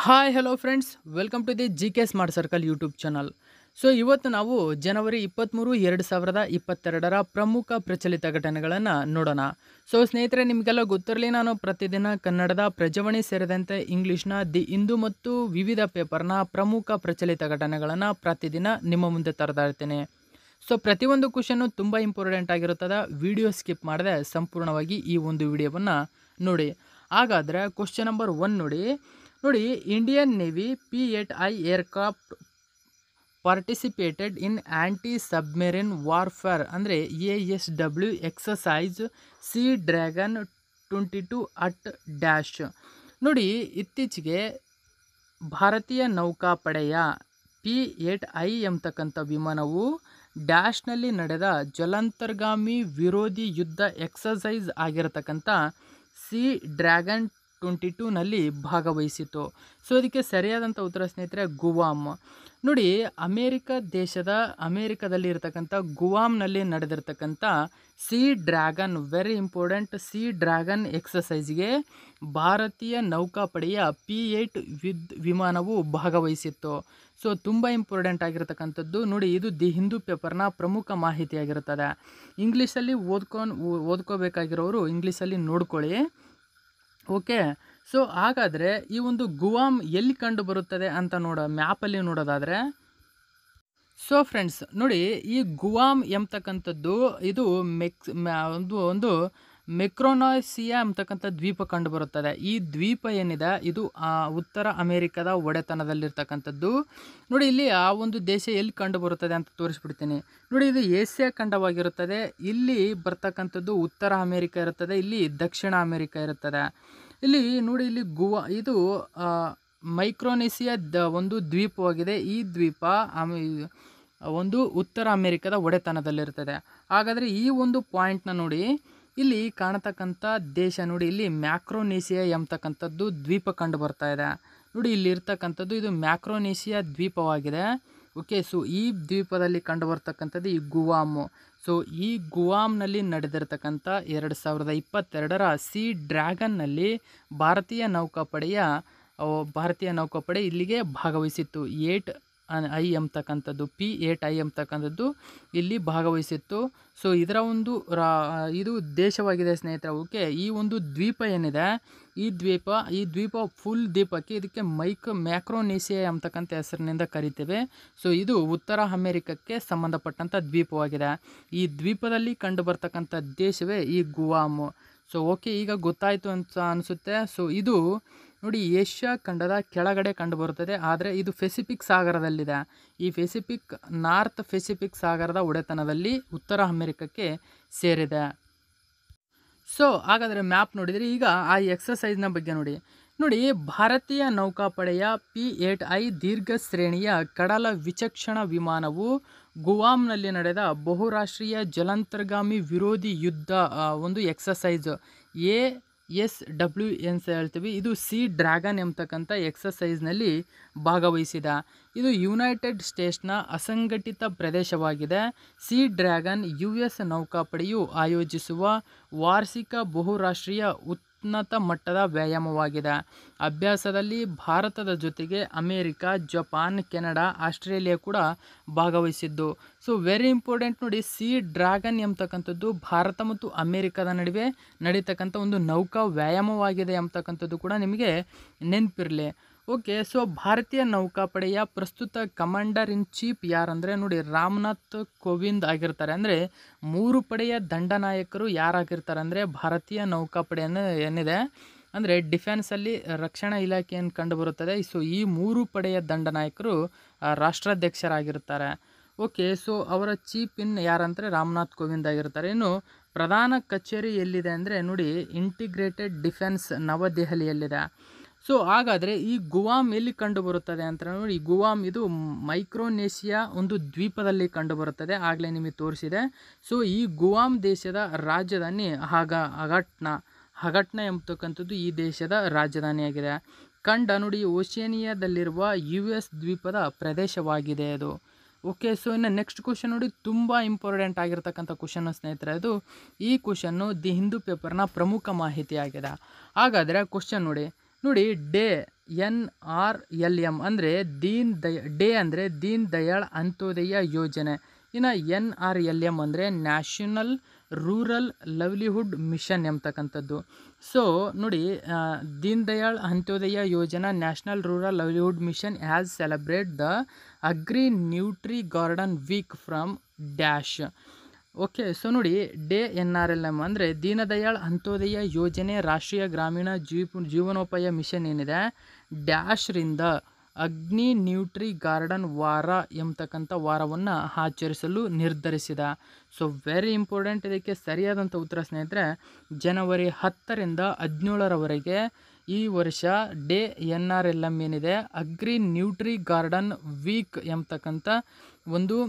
hi hello friends welcome to the G K smart circle YouTube channel so ಇವತ್ತು ನಾವು ಜನವರಿ ಇಪ್ಪತ್ತ್ಮೂರು ಎರಡು ಸಾವಿರದ ಇಪ್ಪತ್ತೆರಡರ ಪ್ರಮುಖ ಪ್ರಚಲಿತ ಘಟನೆಗಳನ್ನು ನೋಡೋಣ ಸೊ ಸ್ನೇಹಿತರೆ ನಿಮಗೆಲ್ಲ ಗೊತ್ತಿರಲಿ ನಾನು ಪ್ರತಿದಿನ ಕನ್ನಡದ ಪ್ರಜಾವಾಣಿ ಸೇರಿದಂತೆ ಇಂಗ್ಲೀಷ್ನ ದಿ ಇಂದು ಮತ್ತು ವಿವಿಧ ಪೇಪರ್ನ ಪ್ರಮುಖ ಪ್ರಚಲಿತ ಘಟನೆಗಳನ್ನು ಪ್ರತಿದಿನ ನಿಮ್ಮ ಮುಂದೆ ತರ್ತಾ ಇರ್ತೀನಿ ಸೊ ಪ್ರತಿಯೊಂದು ಕ್ವಶನ್ನು ತುಂಬ ಇಂಪಾರ್ಟೆಂಟ್ ಆಗಿರುತ್ತದೆ ವಿಡಿಯೋ ಸ್ಕಿಪ್ ಮಾಡದೆ ಸಂಪೂರ್ಣವಾಗಿ ಈ ಒಂದು ವಿಡಿಯೋವನ್ನು ನೋಡಿ ಹಾಗಾದರೆ ಕ್ವಶನ್ ನಂಬರ್ ಒನ್ ನೋಡಿ ನೋಡಿ Indian navy P eight I aircraft participated in anti submarine warfare ಅಂದರೆ A S W exercise sea dragon twenty two at dash ನೋಡಿ ಇತ್ತೀಚೆಗೆ ಭಾರತೀಯ ನೌಕಾಪಡೆಯ ಪಿ ಏಟ್ ಐ ಎಂಬತಕ್ಕಂಥ ವಿಮಾನವು ಡ್ಯಾಶ್ನಲ್ಲಿ ನಡೆದ ಜಲಾಂತರ್ಗಾಮಿ ವಿರೋಧಿ ಯುದ್ಧ ಎಕ್ಸಸೈಸ್ ಆಗಿರತಕ್ಕಂಥ ಸಿ ಡ್ರ್ಯಾಗನ್ ಟ್ವೆಂಟಿ ಟೂನಲ್ಲಿ ಭಾಗವಹಿಸಿತು ಸೊ ಅದಕ್ಕೆ ಸರಿಯಾದಂಥ ಉತ್ತರ ಸ್ನೇಹಿತರೆ ಗುವಾಮ್ ನೋಡಿ ಅಮೇರಿಕ ದೇಶದ ಅಮೇರಿಕದಲ್ಲಿ ಇರತಕ್ಕಂಥ ಗುವಾಮ್ನಲ್ಲಿ ನಡೆದಿರ್ತಕ್ಕಂಥ sea dragon very important sea dragon ಎಕ್ಸಸೈಸ್ಗೆ ಭಾರತೀಯ ನೌಕಾಪಡೆಯ ಪಿ ಏಟ್ ವಿದ್ ವಿಮಾನವು ಭಾಗವಹಿಸಿತ್ತು ಸೊ ತುಂಬ ಇಂಪಾರ್ಟೆಂಟ್ ಆಗಿರತಕ್ಕಂಥದ್ದು ನೋಡಿ ಇದು ದಿ ಹಿಂದೂ ಪೇಪರ್ನ ಪ್ರಮುಖ ಮಾಹಿತಿಯಾಗಿರುತ್ತದೆ ಇಂಗ್ಲೀಷಲ್ಲಿ ಓದ್ಕೊಂಡು ಓದ್ಕೋಬೇಕಾಗಿರೋರು ಇಂಗ್ಲೀಷಲ್ಲಿ ನೋಡ್ಕೊಳ್ಳಿ ಓಕೆ ಸೊ ಹಾಗಾದರೆ ಈ ಒಂದು ಗುವಾಮ್ ಎಲ್ಲಿ ಕಂಡು ಬರುತ್ತದೆ ಅಂತ ನೋಡ ಮ್ಯಾಪಲ್ಲಿ ನೋಡೋದಾದರೆ ಸೊ ಫ್ರೆಂಡ್ಸ್ ನೋಡಿ ಈ ಗುವಾಮ್ ಎಂಬತಕ್ಕಂಥದ್ದು ಇದು ಮೆಕ್ಸ್ ಮ್ಯಾ- ಒಂದು ಒಂದು ಮೆಕ್ರೋನಾಸಿಯಾ ಎಂಬತಕ್ಕಂಥ ದ್ವೀಪ ಕಂಡು ಬರುತ್ತದೆ ಈ ದ್ವೀಪ ಏನಿದೆ ಇದು ಆ, ಉತ್ತರ ಅಮೇರಿಕದ ಒಡೆತನದಲ್ಲಿರ್ತಕ್ಕಂಥದ್ದು ನೋಡಿ ಇಲ್ಲಿ ಆ ಒಂದು ದೇಶ ಎಲ್ಲಿ ಕಂಡು ಬರುತ್ತದೆ ಅಂತ ತೋರಿಸ್ಬಿಡ್ತೀನಿ ನೋಡಿ ಇದು ಏಷ್ಯಾ ಖಂಡವಾಗಿರುತ್ತದೆ ಇಲ್ಲಿ ಬರ್ತಕ್ಕಂಥದ್ದು ಉತ್ತರ ಅಮೇರಿಕ ಇರುತ್ತದೆ ಇಲ್ಲಿ ದಕ್ಷಿಣ ಅಮೇರಿಕ ಇರುತ್ತದೆ ಇಲ್ಲಿ ನೋಡಿ ಇಲ್ಲಿ ಗುವಾ ಇದು ಆ, ಮೈಕ್ರೋನೇಸಿಯಾ ದ ಒಂದು ದ್ವೀಪವಾಗಿದೆ ಈ ದ್ವೀಪ ಆಮೆ- ಒಂದು ಉತ್ತರ ಅಮೇರಿಕದ ಒಡೆತನದಲ್ಲಿರ್ತದೆ ಹಾಗಾದರೆ ಈ ಒಂದು ಪಾಯಿಂಟ್ನ ನೋಡಿ ಇಲ್ಲಿ ಕಾಣತಕ್ಕಂಥ ದೇಶ ನೋಡಿ ಇಲ್ಲಿ ಮ್ಯಾಕ್ರೋನೇಸಿಯಾ ಎಂಬತಕ್ಕಂಥದ್ದು ದ್ವೀಪ ಕಂಡು ಬರ್ತಾ ಇದೆ ನೋಡಿ ಇಲ್ಲಿ ಇರ್ತಕ್ಕಂಥದ್ದು ಇದು ಮ್ಯಾಕ್ರೋನೇಸಿಯಾ ದ್ವೀಪವಾಗಿದೆ ಓಕೆ ಸೊ ಈ ದ್ವೀಪದಲ್ಲಿ ಕಂಡು ಬರ್ತಕ್ಕಂಥದ್ದು ಈ ಗುವಾಮು ಸೊ ಈ ಗುವಾಮ್ನಲ್ಲಿ ನಡೆದಿರ್ತಕ್ಕಂಥ ಎರಡು ಸಾವಿರದ ಇಪ್ಪತ್ತೆರಡರ ಸಿ ಡ್ರ್ಯಾಗನ್ನಲ್ಲಿ ಭಾರತೀಯ ನೌಕಾಪಡೆಯ ಅವು ಭಾರತೀಯ ನೌಕಾಪಡೆ ಇಲ್ಲಿಗೆ ಭಾಗವಹಿಸಿತ್ತು ಏಟ್ ಐ ಎಂಬತಕ್ಕಂಥದ್ದು ಪಿ ಏಟ್ ಐ ಎಂಬತಕ್ಕಂಥದ್ದು ಇಲ್ಲಿ ಭಾಗವಹಿಸಿತ್ತು ಸೊ ಇದರ ಒಂದು ರಾ ಇದು ದೇಶವಾಗಿದೆ ಸ್ನೇಹಿತರೆ ಓಕೆ ಈ ಒಂದು ದ್ವೀಪ ಏನಿದೆ ಈ ದ್ವೀಪ ಈ ದ್ವೀಪ ಫುಲ್ ದ್ವೀಪಕ್ಕೆ ಇದಕ್ಕೆ ಮೈಕ್ ಮ್ಯಾಕ್ರೋನೇಸಿಯಾ ಎಂಬತಕ್ಕಂಥ ಹೆಸರಿನಿಂದ ಕರಿತೇವೆ ಸೊ ಇದು ಉತ್ತರ ಅಮೇರಿಕಕ್ಕೆ ಸಂಬಂಧಪಟ್ಟಂಥ ದ್ವೀಪವಾಗಿದೆ ಈ ದ್ವೀಪದಲ್ಲಿ ಕಂಡು ಬರ್ತಕ್ಕಂಥ ದೇಶವೇ ಈ ಗುವಾಮು ಸೊ ಓಕೆ ಈಗ ಗೊತ್ತಾಯಿತು ಅಂತ ಅನಿಸುತ್ತೆ ಸೊ ಇದು ನೋಡಿ ಏಷ್ಯಾ ಖಂಡದ ಕೆಳಗಡೆ ಕಂಡುಬರುತ್ತದೆ ಆದರೆ ಇದು ಫೆಸಿಫಿಕ್ ಸಾಗರದಲ್ಲಿದೆ ಈ ಫೆಸಿಫಿಕ್ ನಾರ್ತ್ ಫೆಸಿಫಿಕ್ ಸಾಗರದ ಒಡೆತನದಲ್ಲಿ ಉತ್ತರ ಅಮೆರಿಕಕ್ಕೆ ಸೇರಿದೆ ಸೊ ಹಾಗಾದರೆ ಮ್ಯಾಪ್ ನೋಡಿದರೆ ಈಗ ಆ ಎಕ್ಸಸೈಸ್ನ ಬಗ್ಗೆ ನೋಡಿ ನೋಡಿ ಭಾರತೀಯ ನೌಕಾಪಡೆಯ ಪಿ ಏಟ್ ಐ ದೀರ್ಘ ಶ್ರೇಣಿಯ ಕಡಲ ವಿಚಕ್ಷಣ ವಿಮಾನವು ಗುವಾಮ್ನಲ್ಲಿ ನಡೆದ ಬಹುರಾಷ್ಟ್ರೀಯ ಜಲಾಂತರ್ಗಾಮಿ ವಿರೋಧಿ ಯುದ್ಧ ಆ, ಒಂದು ಎಕ್ಸಸೈಸ್ ಎ ಎಸ್ ಡಬ್ಲ್ಯೂ ಅಂತ ಹೇಳ್ತೀವಿ ಇದು ಸಿ ಡ್ರ್ಯಾಗನ್ ಎಂಬತಕ್ಕಂಥ ಎಕ್ಸಸೈಸ್ನಲ್ಲಿ ಭಾಗವಹಿಸಿದ ಇದು ಯುನೈಟೆಡ್ ಸ್ಟೇಟ್ಸ್ನ ಅಸಂಘಟಿತ ಪ್ರದೇಶವಾಗಿದೆ ಸಿ ಡ್ರ್ಯಾಗನ್ ಯು ಎಸ್ ನೌಕಾಪಡೆಯು ಆಯೋಜಿಸುವ ವಾರ್ಷಿಕ ಬಹುರಾಷ್ಟ್ರೀಯ ಉನ್ನತ ಮಟ್ಟದ ವ್ಯಾಯಾಮವಾಗಿದೆ ಅಭ್ಯಾಸದಲ್ಲಿ ಭಾರತದ ಜೊತೆಗೆ ಅಮೇರಿಕ ಜಪಾನ್ ಕೆನಡಾ ಆಸ್ಟ್ರೇಲಿಯಾ ಕೂಡ ಭಾಗವಹಿಸಿದ್ದು ಸೊ ವೆರಿ ಇಂಪಾರ್ಟೆಂಟ್ ನೋಡಿ ಸಿ ಡ್ರ್ಯಾಗನ್ ಎಂಬತಕ್ಕಂಥದ್ದು ಭಾರತ ಮತ್ತು ಅಮೇರಿಕದ ನಡುವೆ ನಡೀತಕ್ಕಂಥ ಒಂದು ನೌಕಾ ವ್ಯಾಯಾಮವಾಗಿದೆ ಎಂಬತಕ್ಕಂಥದ್ದು ಕೂಡ ನಿಮಗೆ ನೆನಪಿರಲಿ ಓಕೆ ಸೊ ಭಾರತೀಯ ನೌಕಾಪಡೆಯ ಪ್ರಸ್ತುತ ಕಮಾಂಡರ್ ಇನ್ ಚೀಫ್ ಯಾರಂದರೆ ನೋಡಿ ರಾಮನಾಥ್ ಕೋವಿಂದ್ ಆಗಿರ್ತಾರೆ ಅಂದರೆ ಮೂರು ಪಡೆಯ ದಂಡನಾಯಕರು ಯಾರಾಗಿರ್ತಾರೆ ಅಂದರೆ ಭಾರತೀಯ ನೌಕಾಪಡೆಯನ್ನು ಏನಿದೆ ಅಂದರೆ ಡಿಫೆನ್ಸಲ್ಲಿ ರಕ್ಷಣಾ ಇಲಾಖೆಯನ್ನು ಕಂಡುಬರುತ್ತದೆ ಸೊ ಈ ಮೂರು ಪಡೆಯ ದಂಡನಾಯಕರು ಆ, ರಾಷ್ಟ್ರಾಧ್ಯಕ್ಷರಾಗಿರ್ತಾರೆ ಓಕೆ ಸೊ ಅವರ ಚೀಫ್ ಇನ್ ಯಾರಂದರೆ ರಾಮನಾಥ್ ಕೋವಿಂದ್ ಆಗಿರ್ತಾರೆ ಇನ್ನು ಪ್ರಧಾನ ಕಚೇರಿ ಎಲ್ಲಿದೆ ಅಂದರೆ ನೋಡಿ ಇಂಟಿಗ್ರೇಟೆಡ್ ಡಿಫೆನ್ಸ್ ನವದೆಹಲಿಯಲ್ಲಿದೆ ಸೊ ಹಾಗಾದರೆ ಈ ಗುವಾಮ್ ಎಲ್ಲಿ ಕಂಡು ಬರುತ್ತದೆ ಅಂತ ನೋಡಿ ಗುವಾಮ್ ಇದು ಮೈಕ್ರೋನೇಷಿಯಾ ಒಂದು ದ್ವೀಪದಲ್ಲಿ ಕಂಡು ಬರುತ್ತದೆ ಆಗಲೇ ನಿಮಗೆ ತೋರಿಸಿದೆ ಸೊ ಈ ಗುವಾಮ್ ದೇಶದ ರಾಜಧಾನಿ ಹಾಗ ಹಗಟ್ನ ಹಗಟ್ನ ಎಂಬತಕ್ಕಂಥದ್ದು ಈ ದೇಶದ ರಾಜಧಾನಿಯಾಗಿದೆ ಖಂಡ ನೋಡಿ ಓಷೇನಿಯಾದಲ್ಲಿರುವ ಯು ಎಸ್ ದ್ವೀಪದ ಪ್ರದೇಶವಾಗಿದೆ ಅದು ಓಕೆ ಸೊ ಇನ್ನು ನೆಕ್ಸ್ಟ್ ಕ್ವಶನ್ ನೋಡಿ ತುಂಬ ಇಂಪಾರ್ಟೆಂಟ್ ಆಗಿರ್ತಕ್ಕಂಥ ಕ್ವಶನ್ ಸ್ನೇಹಿತರೆ ಅದು ಈ ಕ್ವಶನ್ನು ದಿ ಹಿಂದೂ ಪೇಪರ್ನ ಪ್ರಮುಖ ಮಾಹಿತಿ ಆಗಿದೆ ಹಾಗಾದರೆ ಕ್ವಶನ್ ನೋಡಿ ನೋಡಿ day N R L M ಅಂದರೆ ದೀನ್ ದಯ ಡೇ ಅಂದರೆ ದೀನ್ ದಯಾಳ್ ಅಂತ್ಯೋದಯ ಯೋಜನೆ ಇನ್ನು ಎನ್ ಆರ್ ಎಲ್ ಎಮ್ ಅಂದರೆ ನ್ಯಾಷನಲ್ ರೂರಲ್ ಲವ್ಲಿಹುಡ್ ಮಿಷನ್ ಎಂಬತಕ್ಕಂಥದ್ದು ಸೊ ನೋಡಿ ಆ, ದೀನ್ ದಯಾಳ್ ಅಂತ್ಯೋದಯ ಯೋಜನಾ national rural livelihood mission has celebrate the agri nutri garden week from dash okay so ನೋಡಿ day N R L M ಅಂದರೆ ದೀನದಯಾಳ್ ಅಂತ್ಯೋದಯ ಯೋಜನೆ ರಾಷ್ಟ್ರೀಯ ಗ್ರಾಮೀಣ ಜೀವ ಜೀವನೋಪಾಯ ಮಿಷನ್ ಏನಿದೆ ಡ್ಯಾಶ್ರಿಂದ ಅಗ್ನಿ ನ್ಯೂಟ್ರಿ ಗಾರ್ಡನ್ ವಾರ ಎಂಬತಕ್ಕಂಥ ವಾರವನ್ನು ಆಚರಿಸಲು ನಿರ್ಧರಿಸಿದ ಸೊ ವೆರಿ ಇಂಪಾರ್ಟೆಂಟ್ ಇದಕ್ಕೆ ಸರಿಯಾದಂಥ ಉತ್ತರ ಸ್ನೇಹಿತರೆ ಜನವರಿ ಹತ್ತರಿಂದ ಹದಿನೇಳರವರೆಗೆ ಈ ವರ್ಷ day N R L M ಏನಿದೆ ಅಗ್ರಿ ನ್ಯೂಟ್ರಿ ಗಾರ್ಡನ್ ವೀಕ್ ಎಂಬತಕ್ಕಂಥ ಒಂದು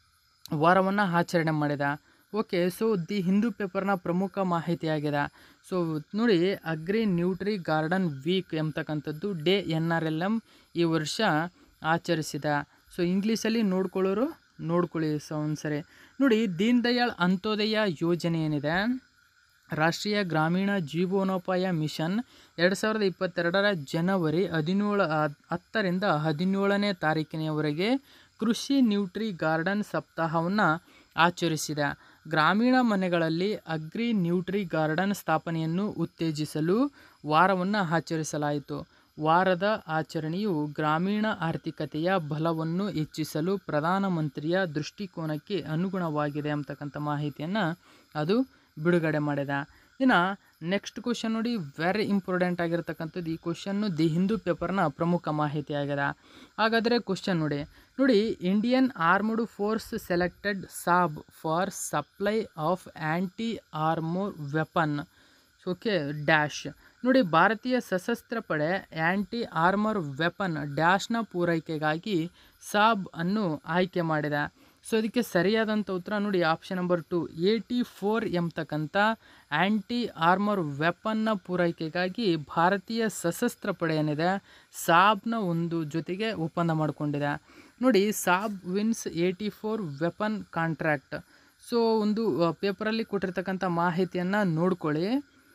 ವಾರವನ್ನು ಆಚರಣೆ ಮಾಡಿದ ಓಕೆ ಸೊ ದಿ ಹಿಂದೂ ಪೇಪರ್ನ ಪ್ರಮುಖ ಮಾಹಿತಿಯಾಗಿದೆ ಸೊ ನೋಡಿ ಅಗ್ರಿ ನ್ಯೂಟ್ರಿ ಗಾರ್ಡನ್ ವೀಕ್ ಎಂಬತಕ್ಕಂಥದ್ದು day N R L M ಈ ವರ್ಷ ಆಚರಿಸಿದ ಸೊ ಇಂಗ್ಲೀಷಲ್ಲಿ ನೋಡ್ಕೊಳ್ಳೋರು ನೋಡ್ಕೊಳ್ಳಿ ಸೊ ಒಂದ್ಸರಿ ನೋಡಿ ದೀನ್ ದಯಾಳ್ ಅಂತ್ಯೋದಯ ಯೋಜನೆ ಏನಿದೆ ರಾಷ್ಟ್ರೀಯ ಗ್ರಾಮೀಣ ಜೀವನೋಪಾಯ ಮಿಷನ್ ಎರಡು ಸಾವಿರದ ಇಪ್ಪತ್ತೆರಡರ ಜನವರಿ ಹದಿನೇಳು ಹತ್ತರಿಂದ ಹದಿನೇಳನೇ ತಾರೀಕಿನವರೆಗೆ ಕೃಷಿ ನ್ಯೂಟ್ರಿ ಗಾರ್ಡನ್ ಸಪ್ತಾಹವನ್ನು ಆಚರಿಸಿದೆ ಗ್ರಾಮೀಣ ಮನೆಗಳಲ್ಲಿ ಅಗ್ರಿ ನ್ಯೂಟ್ರಿ ಗಾರ್ಡನ್ ಸ್ಥಾಪನೆಯನ್ನು ಉತ್ತೇಜಿಸಲು ವಾರವನ್ನು ಆಚರಿಸಲಾಯಿತು ವಾರದ ಆಚರಣೆಯು ಗ್ರಾಮೀಣ ಆರ್ಥಿಕತೆಯ ಬಲವನ್ನು ಹೆಚ್ಚಿಸಲು ಪ್ರಧಾನಮಂತ್ರಿಯ ದೃಷ್ಟಿಕೋನಕ್ಕೆ ಅನುಗುಣವಾಗಿದೆ ಅಂತಕ್ಕಂಥ ಮಾಹಿತಿಯನ್ನು ಅದು ಬಿಡುಗಡೆ ಮಾಡಿದ ಇನ್ನು ನೆಕ್ಸ್ಟ್ ಕ್ವಶನ್ ನೋಡಿ ವೆರಿ ಇಂಪಾರ್ಟೆಂಟ್ ಆಗಿರ್ತಕ್ಕಂಥದ್ದು ಈ ಕ್ವಶನ್ನು ದಿ ಹಿಂದೂ ಪೇಪರ್ನ ಪ್ರಮುಖ ಮಾಹಿತಿ ಆಗಿದೆ ಹಾಗಾದರೆ ಕ್ವಶನ್ ನೋಡಿ ನೋಡಿ Indian armed force selected Saab for supply of anti armour weapon okay dash ನೋಡಿ ಭಾರತೀಯ ಸಶಸ್ತ್ರ ಪಡೆ ಆ್ಯಂಟಿ ಆರ್ಮರ್ ವೆಪನ್ ಡ್ಯಾಶ್ನ ಪೂರೈಕೆಗಾಗಿ ಸಾಬ್ ಅನ್ನು ಆಯ್ಕೆ ಮಾಡಿದೆ ಸೊ ಇದಕ್ಕೆ ಸರಿಯಾದಂಥ ಉತ್ತರ ನೋಡಿ option number two eighty four ಎಂಬತಕ್ಕಂಥ ಆ್ಯಂಟಿ ಆರ್ಮರ್ ವೆಪನ್ನ ಪೂರೈಕೆಗಾಗಿ ಭಾರತೀಯ ಸಶಸ್ತ್ರ ಪಡೆ ಏನಿದೆ ಸಾಬ್ನ ಒಂದು ಜೊತೆಗೆ ಒಪ್ಪಂದ ಮಾಡಿಕೊಂಡಿದೆ ನೋಡಿ Saab wins eighty four weapon contract so ಒಂದು ಪೇಪರಲ್ಲಿ ಕೊಟ್ಟಿರ್ತಕ್ಕಂಥ ಮಾಹಿತಿಯನ್ನು ನೋಡ್ಕೊಳ್ಳಿ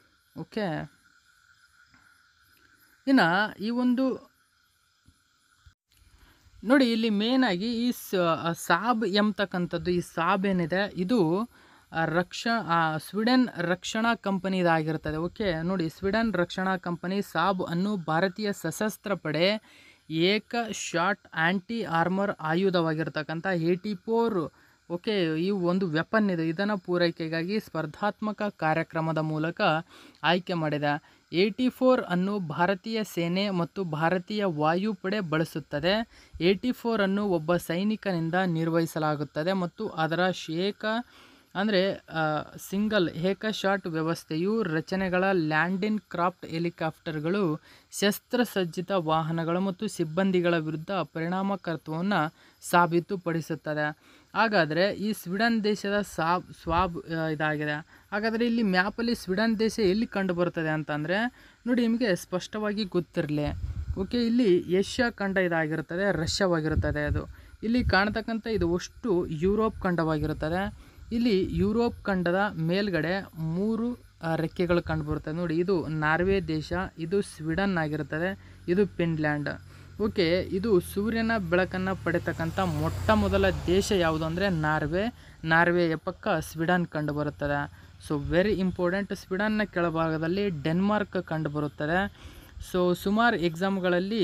ಓಕೆ ಇನ್ನು ಈ ಒಂದು ನೋಡಿ ಇಲ್ಲಿ ಮೇನಾಗಿ ಈ ಸ- ಸಾಬ್ ಎಂಬತಕ್ಕಂಥದ್ದು ಈ ಸಾಬ್ ಏನಿದೆ ಇದು ಆ, ರಕ್ಷ ಆ, ಸ್ವೀಡನ್ ರಕ್ಷಣಾ ಕಂಪನಿದಾಗಿರ್ತದೆ ಓಕೆ ನೋಡಿ ಸ್ವೀಡನ್ ರಕ್ಷಣಾ ಕಂಪನಿ ಸಾಬ್ ಅನ್ನು ಭಾರತೀಯ ಸಶಸ್ತ್ರ ಪಡೆ ಏಕ ಶಾಟ್ ಆ್ಯಂಟಿ ಆರ್ಮರ್ ಆಯುಧವಾಗಿರ್ತಕ್ಕಂಥ ಏಯ್ಟಿ ಫೋರ್ ಓಕೆ ಈ ಒಂದು ವೆಪನ್ ಇದೆ ಇದನ್ನು ಪೂರೈಕೆಗಾಗಿ ಸ್ಪರ್ಧಾತ್ಮಕ ಕಾರ್ಯಕ್ರಮದ ಮೂಲಕ ಆಯ್ಕೆ ಮಾಡಿದೆ ಏಯ್ಟಿ ಫೋರ್ ಅನ್ನು ಭಾರತೀಯ ಸೇನೆ ಮತ್ತು ಭಾರತೀಯ ವಾಯುಪಡೆ ಬಳಸುತ್ತದೆ ಏಯ್ಟಿ ಫೋರ್ ಅನ್ನು ಒಬ್ಬ ಸೈನಿಕನಿಂದ ನಿರ್ವಹಿಸಲಾಗುತ್ತದೆ ಮತ್ತು ಅದರ ಶೇಕ ಅಂದರೆ ಸಿಂಗಲ್ ಏಕ ಶಾಟ್ ವ್ಯವಸ್ಥೆಯು ರಚನೆಗಳ ಲ್ಯಾಂಡಿನ್ ಕ್ರಾಫ್ಟ್ ಹೆಲಿಕಾಪ್ಟರ್ಗಳು ಶಸ್ತ್ರಸಜ್ಜಿತ ವಾಹನಗಳು ಮತ್ತು ಸಿಬ್ಬಂದಿಗಳ ವಿರುದ್ಧ ಪರಿಣಾಮಕಾರಿತ್ವವನ್ನು ಸಾಬೀತುಪಡಿಸುತ್ತದೆ ಹಾಗಾದರೆ ಈ ಸ್ವೀಡನ್ ದೇಶದ ಸಾಬ್ ಸ್ವಾಬ್ ಆ, ಇದಾಗಿದೆ ಹಾಗಾದರೆ ಇಲ್ಲಿ ಮ್ಯಾಪಲ್ಲಿ ಸ್ವೀಡನ್ ದೇಶ ಎಲ್ಲಿ ಕಂಡು ಬರ್ತದೆ ಅಂತಂದರೆ ನೋಡಿ ನಿಮಗೆ ಸ್ಪಷ್ಟವಾಗಿ ಗೊತ್ತಿರಲಿ ಓಕೆ ಇಲ್ಲಿ ಏಷ್ಯಾ ಖಂಡ ಇದಾಗಿರುತ್ತದೆ ರಷ್ಯಾವಾಗಿರುತ್ತದೆ ಅದು ಇಲ್ಲಿ ಕಾಣ್ತಕ್ಕಂಥ ಇದು ಅಷ್ಟು ಯುರೋಪ್ ಖಂಡವಾಗಿರುತ್ತದೆ ಇಲ್ಲಿ ಯುರೋಪ್ ಖಂಡದ ಮೇಲ್ಗಡೆ ಮೂರು ಆ, ರೆಕ್ಕೆಗಳು ಕಂಡುಬರುತ್ತದೆ ನೋಡಿ ಇದು ನಾರ್ವೆ ದೇಶ ಇದು ಸ್ವೀಡನ್ ಆಗಿರುತ್ತದೆ ಇದು ಫಿನ್ಲ್ಯಾಂಡ್ ಓಕೆ ಇದು ಸೂರ್ಯನ ಬೆಳಕನ್ನು ಪಡೆತಕ್ಕಂಥ ಮೊಟ್ಟ ಮೊದಲ ದೇಶ ಯಾವುದು ಅಂದರೆ ನಾರ್ವೆ ನಾರ್ವೆಯ ಪಕ್ಕ ಸ್ವೀಡನ್ ಕಂಡುಬರುತ್ತದೆ ಸೊ ವೆರಿ ಇಂಪಾರ್ಟೆಂಟ್ ಸ್ವೀಡನ್ನ ಕೆಳಭಾಗದಲ್ಲಿ ಡೆನ್ಮಾರ್ಕ್ ಕಂಡುಬರುತ್ತದೆ ಸೊ ಸುಮಾರು ಎಕ್ಸಾಮ್ಗಳಲ್ಲಿ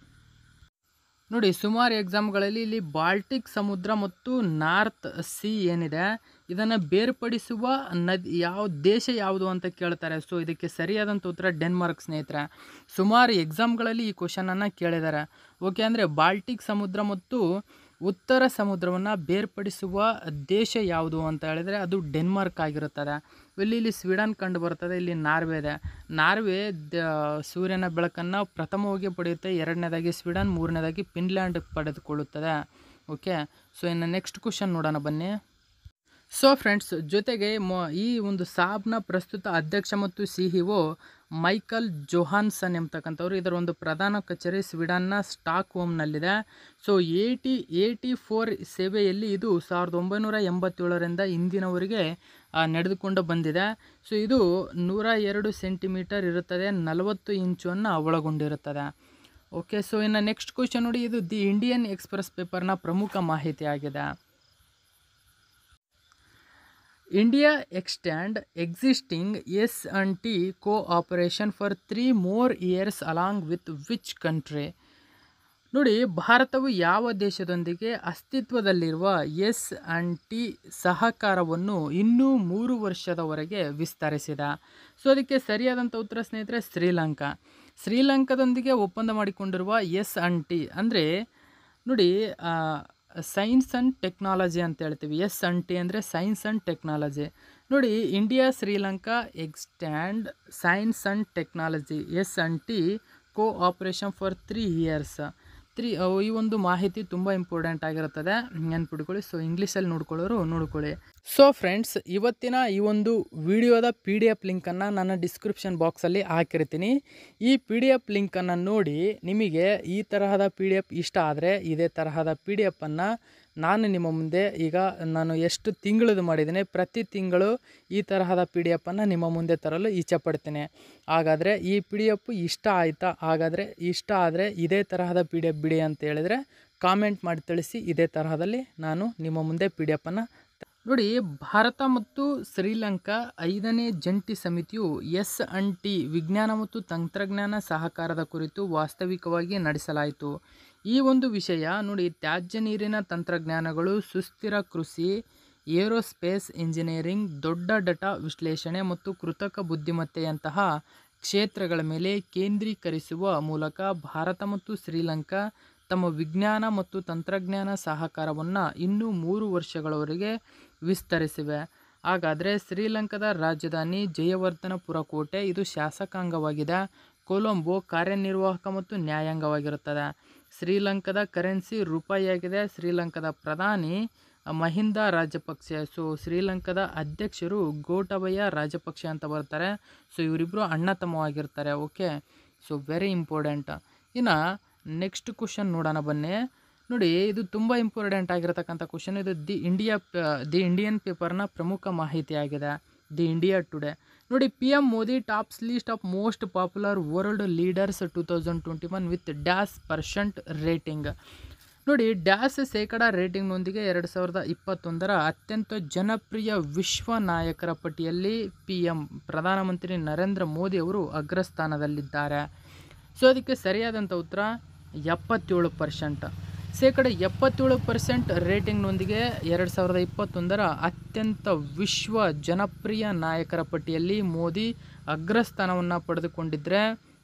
ನೋಡಿ ಸುಮಾರು ಎಕ್ಸಾಮ್ಗಳಲ್ಲಿ ಇಲ್ಲಿ ಬಾಲ್ಟಿಕ್ ಸಮುದ್ರ ಮತ್ತು ನಾರ್ತ್ ಸಿ ಏನಿದೆ ಇದನ್ನು ಬೇರ್ಪಡಿಸುವ ನದಿ ಯಾವ ದೇಶ ಯಾವುದು ಅಂತ ಕೇಳ್ತಾರೆ ಸೊ ಇದಕ್ಕೆ ಸರಿಯಾದಂಥ ಉತ್ತರ ಡೆನ್ಮಾರ್ಕ್ ಸ್ನೇಹಿತರೆ ಸುಮಾರು ಎಕ್ಸಾಮ್ಗಳಲ್ಲಿ ಈ ಕ್ವಶನನ್ನು ಕೇಳಿದ್ದಾರೆ ಓಕೆ ಅಂದರೆ ಬಾಲ್ಟಿಕ್ ಸಮುದ್ರ ಮತ್ತು ಉತ್ತರ ಸಮುದ್ರವನ್ನು ಬೇರ್ಪಡಿಸುವ ದೇಶ ಯಾವುದು ಅಂತ ಹೇಳಿದರೆ ಅದು ಡೆನ್ಮಾರ್ಕ್ ಆಗಿರುತ್ತದೆ ಇಲ್ಲಿ ಇಲ್ಲಿ ಸ್ವೀಡನ್ ಕಂಡು ಬರ್ತದೆ ಇಲ್ಲಿ ನಾರ್ವೆ ಇದೆ ನಾರ್ವೆ ದ ಸೂರ್ಯನ ಬೆಳಕನ್ನು ಪ್ರಥಮವಾಗಿ ಪಡೆಯುತ್ತೆ ಎರಡನೇದಾಗಿ ಸ್ವೀಡನ್ ಮೂರನೇದಾಗಿ ಫಿನ್ಲ್ಯಾಂಡ್ ಪಡೆದುಕೊಳ್ಳುತ್ತದೆ ಓಕೆ ಸೊ ಇನ್ನು ನೆಕ್ಸ್ಟ್ ಕ್ವಶನ್ ನೋಡೋಣ ಬನ್ನಿ ಸೊ ಫ್ರೆಂಡ್ಸ್ ಜೊತೆಗೆ ಮೊ ಈ ಒಂದು ಸಾಬ್ನ ಪ್ರಸ್ತುತ ಅಧ್ಯಕ್ಷ ಮತ್ತು C E O Michael Johansson ಎಂಬತಕ್ಕಂಥವ್ರು ಇದರ ಒಂದು ಪ್ರಧಾನ ಕಚೇರಿ ಸ್ವೀಡನ್ನ ಸ್ಟಾಕ್ ಹೋಮ್ನಲ್ಲಿದೆ ಸೊ ಏಯ್ಟಿ ಏಯ್ಟಿ ಫೋರ್ ಸೇವೆಯಲ್ಲಿ ಇದು ಸಾವಿರದ ಒಂಬೈನೂರ ಎಂಬತ್ತೇಳರಿಂದ ಇಂದಿನವರೆಗೆ ಆ, ನಡೆದುಕೊಂಡು ಬಂದಿದೆ ಸೊ ಇದು ನೂರ ಎರಡು ಸೆಂಟಿಮೀಟರ್ ಇರುತ್ತದೆ ನಲವತ್ತು ಇಂಚನ್ನು ಒಳಗೊಂಡಿರುತ್ತದೆ ಓಕೆ ಸೊ ಇನ್ನು ನೆಕ್ಸ್ಟ್ ಕ್ವಶನ್ ನೋಡಿ ಇದು ದಿ ಇಂಡಿಯನ್ ಎಕ್ಸ್ಪ್ರೆಸ್ ಪೇಪರ್ನ ಪ್ರಮುಖ ಮಾಹಿತಿ ಆಗಿದೆ India extend existing S and T cooperation for three more years along with which country ನೋಡಿ ಭಾರತವು ಯಾವ ದೇಶದೊಂದಿಗೆ ಅಸ್ತಿತ್ವದಲ್ಲಿರುವ ಎಸ್ ಅಂಡ್ ಟಿ ಸಹಕಾರವನ್ನು ಇನ್ನೂ ಮೂರು ವರ್ಷದವರೆಗೆ ವಿಸ್ತರಿಸಿದ ಸೊ ಅದಕ್ಕೆ ಸರಿಯಾದಂಥ ಉತ್ತರ ಸ್ನೇಹಿತರೆ ಶ್ರೀಲಂಕಾ ಶ್ರೀಲಂಕಾದೊಂದಿಗೆ ಒಪ್ಪಂದ ಮಾಡಿಕೊಂಡಿರುವ ಎಸ್ ಅಂಡ್ ಟಿ ಅಂದರೆ ನೋಡಿ ಸೈನ್ಸ್ ಆ್ಯಂಡ್ ಟೆಕ್ನಾಲಜಿ ಅಂತ ಹೇಳ್ತೀವಿ ಎಸ್ ಅಂಡ್ ಟಿ ಅಂದರೆ ಸೈನ್ಸ್ ಆ್ಯಂಡ್ ಟೆಕ್ನಾಲಜಿ ನೋಡಿ India Sri Lanka extend science and technology S and T cooperation for three years three ಈ ಒಂದು ಮಾಹಿತಿ ತುಂಬ ಇಂಪಾರ್ಟೆಂಟ್ ಆಗಿರುತ್ತದೆ ನೆನ್ಪಿಟ್ಕೊಳ್ಳಿ ಸೊ ಇಂಗ್ಲೀಷಲ್ಲಿ ನೋಡ್ಕೊಳ್ಳೋರು ನೋಡ್ಕೊಳ್ಳಿ ಸೊ ಫ್ರೆಂಡ್ಸ್ ಇವತ್ತಿನ ಈ ಒಂದು ವಿಡಿಯೋದ ಪಿ ಡಿ ಎಫ್ ಲಿಂಕನ್ನು ನನ್ನ ಡಿಸ್ಕ್ರಿಪ್ಷನ್ ಬಾಕ್ಸಲ್ಲಿ ಹಾಕಿರ್ತೀನಿ ಈ ಪಿ ಡಿ ಎಫ್ ಲಿಂಕನ್ನು ನೋಡಿ ನಿಮಗೆ ಈ ತರಹದ ಪಿ ಡಿ ಎಫ್ ಇಷ್ಟ ಆದರೆ ಇದೇ ತರಹದ ಪಿ ಡಿ ಎಫನ್ನು ನಾನು ನಿಮ್ಮ ಮುಂದೆ ಈಗ ನಾನು ಎಷ್ಟು ತಿಂಗಳದು ಮಾಡಿದ್ದೀನಿ ಪ್ರತಿ ತಿಂಗಳು ಈ ತರಹದ ಪಿ ಡಿ ಎಫನ್ನು ನಿಮ್ಮ ಮುಂದೆ ತರಲು ಇಚ್ಛೆಪಡ್ತೀನಿ ಹಾಗಾದರೆ ಈ ಪಿ ಡಿ ಎಫ್ ಇಷ್ಟ ಆಯಿತಾ ಹಾಗಾದರೆ ಇಷ್ಟ ಆದರೆ ಇದೇ ತರಹದ ಪಿ ಡಿ ಎಫ್ ಬಿಡಿ ಅಂತ ಹೇಳಿದರೆ ಕಾಮೆಂಟ್ ಮಾಡಿ ತಿಳಿಸಿ ಇದೇ ತರಹದಲ್ಲಿ ನಾನು ನಿಮ್ಮ ಮುಂದೆ ಪಿ ಡಿ ಎಫನ್ನು ನೋಡಿ ಭಾರತ ಮತ್ತು ಶ್ರೀಲಂಕಾ ಐದನೇ ಜಂಟಿ ಸಮಿತಿಯು ಎಸ್ ಅಂಡ್ ಟಿ ವಿಜ್ಞಾನ ಮತ್ತು ತಂತ್ರಜ್ಞಾನ ಸಹಕಾರದ ಕುರಿತು ವಾಸ್ತವಿಕವಾಗಿ ನಡೆಸಲಾಯಿತು ಈ ಒಂದು ವಿಷಯ ನೋಡಿ ತ್ಯಾಜ್ಯ ನೀರಿನ ತಂತ್ರಜ್ಞಾನಗಳು ಸುಸ್ಥಿರ ಕೃಷಿ ಏರೋಸ್ಪೇಸ್ ಇಂಜಿನಿಯರಿಂಗ್ ದೊಡ್ಡ ಡಟಾ ವಿಶ್ಲೇಷಣೆ ಮತ್ತು ಕೃತಕ ಬುದ್ಧಿಮತ್ತೆಯಂತಹ ಕ್ಷೇತ್ರಗಳ ಮೇಲೆ ಕೇಂದ್ರೀಕರಿಸುವ ಮೂಲಕ ಭಾರತ ಮತ್ತು ಶ್ರೀಲಂಕಾ ತಮ್ಮ ವಿಜ್ಞಾನ ಮತ್ತು ತಂತ್ರಜ್ಞಾನ ಸಹಕಾರವನ್ನು ಇನ್ನೂ ಮೂರು ವರ್ಷಗಳವರೆಗೆ ವಿಸ್ತರಿಸಿವೆ ಹಾಗಾದರೆ ಶ್ರೀಲಂಕಾದ ರಾಜಧಾನಿ ಜಯವರ್ಧನಪುರ ಕೋಟೆ ಇದು ಶಾಸಕಾಂಗವಾಗಿದೆ ಕೊಲಂಬೋ ಕಾರ್ಯನಿರ್ವಾಹಕ ಮತ್ತು ನ್ಯಾಯಾಂಗವಾಗಿರುತ್ತದೆ ಶ್ರೀಲಂಕಾದ ಕರೆನ್ಸಿ ರೂಪಾಯಿಯಾಗಿದೆ ಶ್ರೀಲಂಕಾದ ಪ್ರಧಾನಿ ಮಹಿಂದ ರಾಜಪಕ್ಸೆ ಸೊ ಶ್ರೀಲಂಕಾದ ಅಧ್ಯಕ್ಷರು ಗೋಟಬಯ ರಾಜಪಕ್ಷೆ ಅಂತ ಬರ್ತಾರೆ ಸೊ ಇವರಿಬ್ಬರು ಅಣ್ಣ ತಮ್ಮವಾಗಿರ್ತಾರೆ ಓಕೆ ಸೊ ವೆರಿ ಇಂಪಾರ್ಟೆಂಟ್ ಇನ್ನು ನೆಕ್ಸ್ಟ್ ಕ್ವಶನ್ ನೋಡೋಣ ಬನ್ನಿ ನೋಡಿ ಇದು ತುಂಬ ಇಂಪಾರ್ಟೆಂಟ್ ಆಗಿರತಕ್ಕಂಥ ಕ್ವಶನ್ ಇದು ದಿ ಇಂಡಿಯಾ ದಿ ಇಂಡಿಯನ್ ಪೇಪರ್ನ ಪ್ರಮುಖ ಮಾಹಿತಿ ಆಗಿದೆ ದಿ ಇಂಡಿಯಾ ಟುಡೇ ನೋಡಿ P M Modi tops list of most popular world leaders two thousand twenty one with dash percent rating ನೋಡಿ ಡ್ಯಾಸ್ ಶೇಕಡ ರೇಟಿಂಗ್ನೊಂದಿಗೆ ಎರಡು ಸಾವಿರದ ಇಪ್ಪತ್ತೊಂದರ ಅತ್ಯಂತ ಜನಪ್ರಿಯ ವಿಶ್ವ ನಾಯಕರ ಪಟ್ಟಿಯಲ್ಲಿ ಪಿ ಎಂ ಪ್ರಧಾನಮಂತ್ರಿ ನರೇಂದ್ರ ಮೋದಿ ಅವರು ಅಗ್ರಸ್ಥಾನದಲ್ಲಿದ್ದಾರೆ ಸೊ ಅದಕ್ಕೆ ಸರಿಯಾದಂಥ ಉತ್ತರ ಎಪ್ಪತ್ತೇಳು ಪರ್ಸೆಂಟ್ ಶೇಕಡ ಎಪ್ಪತ್ತೇಳು ಪರ್ಸೆಂಟ್ ರೇಟಿಂಗ್ನೊಂದಿಗೆ ಎರಡು ಸಾವಿರದ ಇಪ್ಪತ್ತೊಂದರ ಅತ್ಯಂತ ವಿಶ್ವ ಜನಪ್ರಿಯ ನಾಯಕರ ಪಟ್ಟಿಯಲ್ಲಿ ಮೋದಿ ಅಗ್ರಸ್ಥಾನವನ್ನು ಪಡೆದುಕೊಂಡಿದ್ದರೆ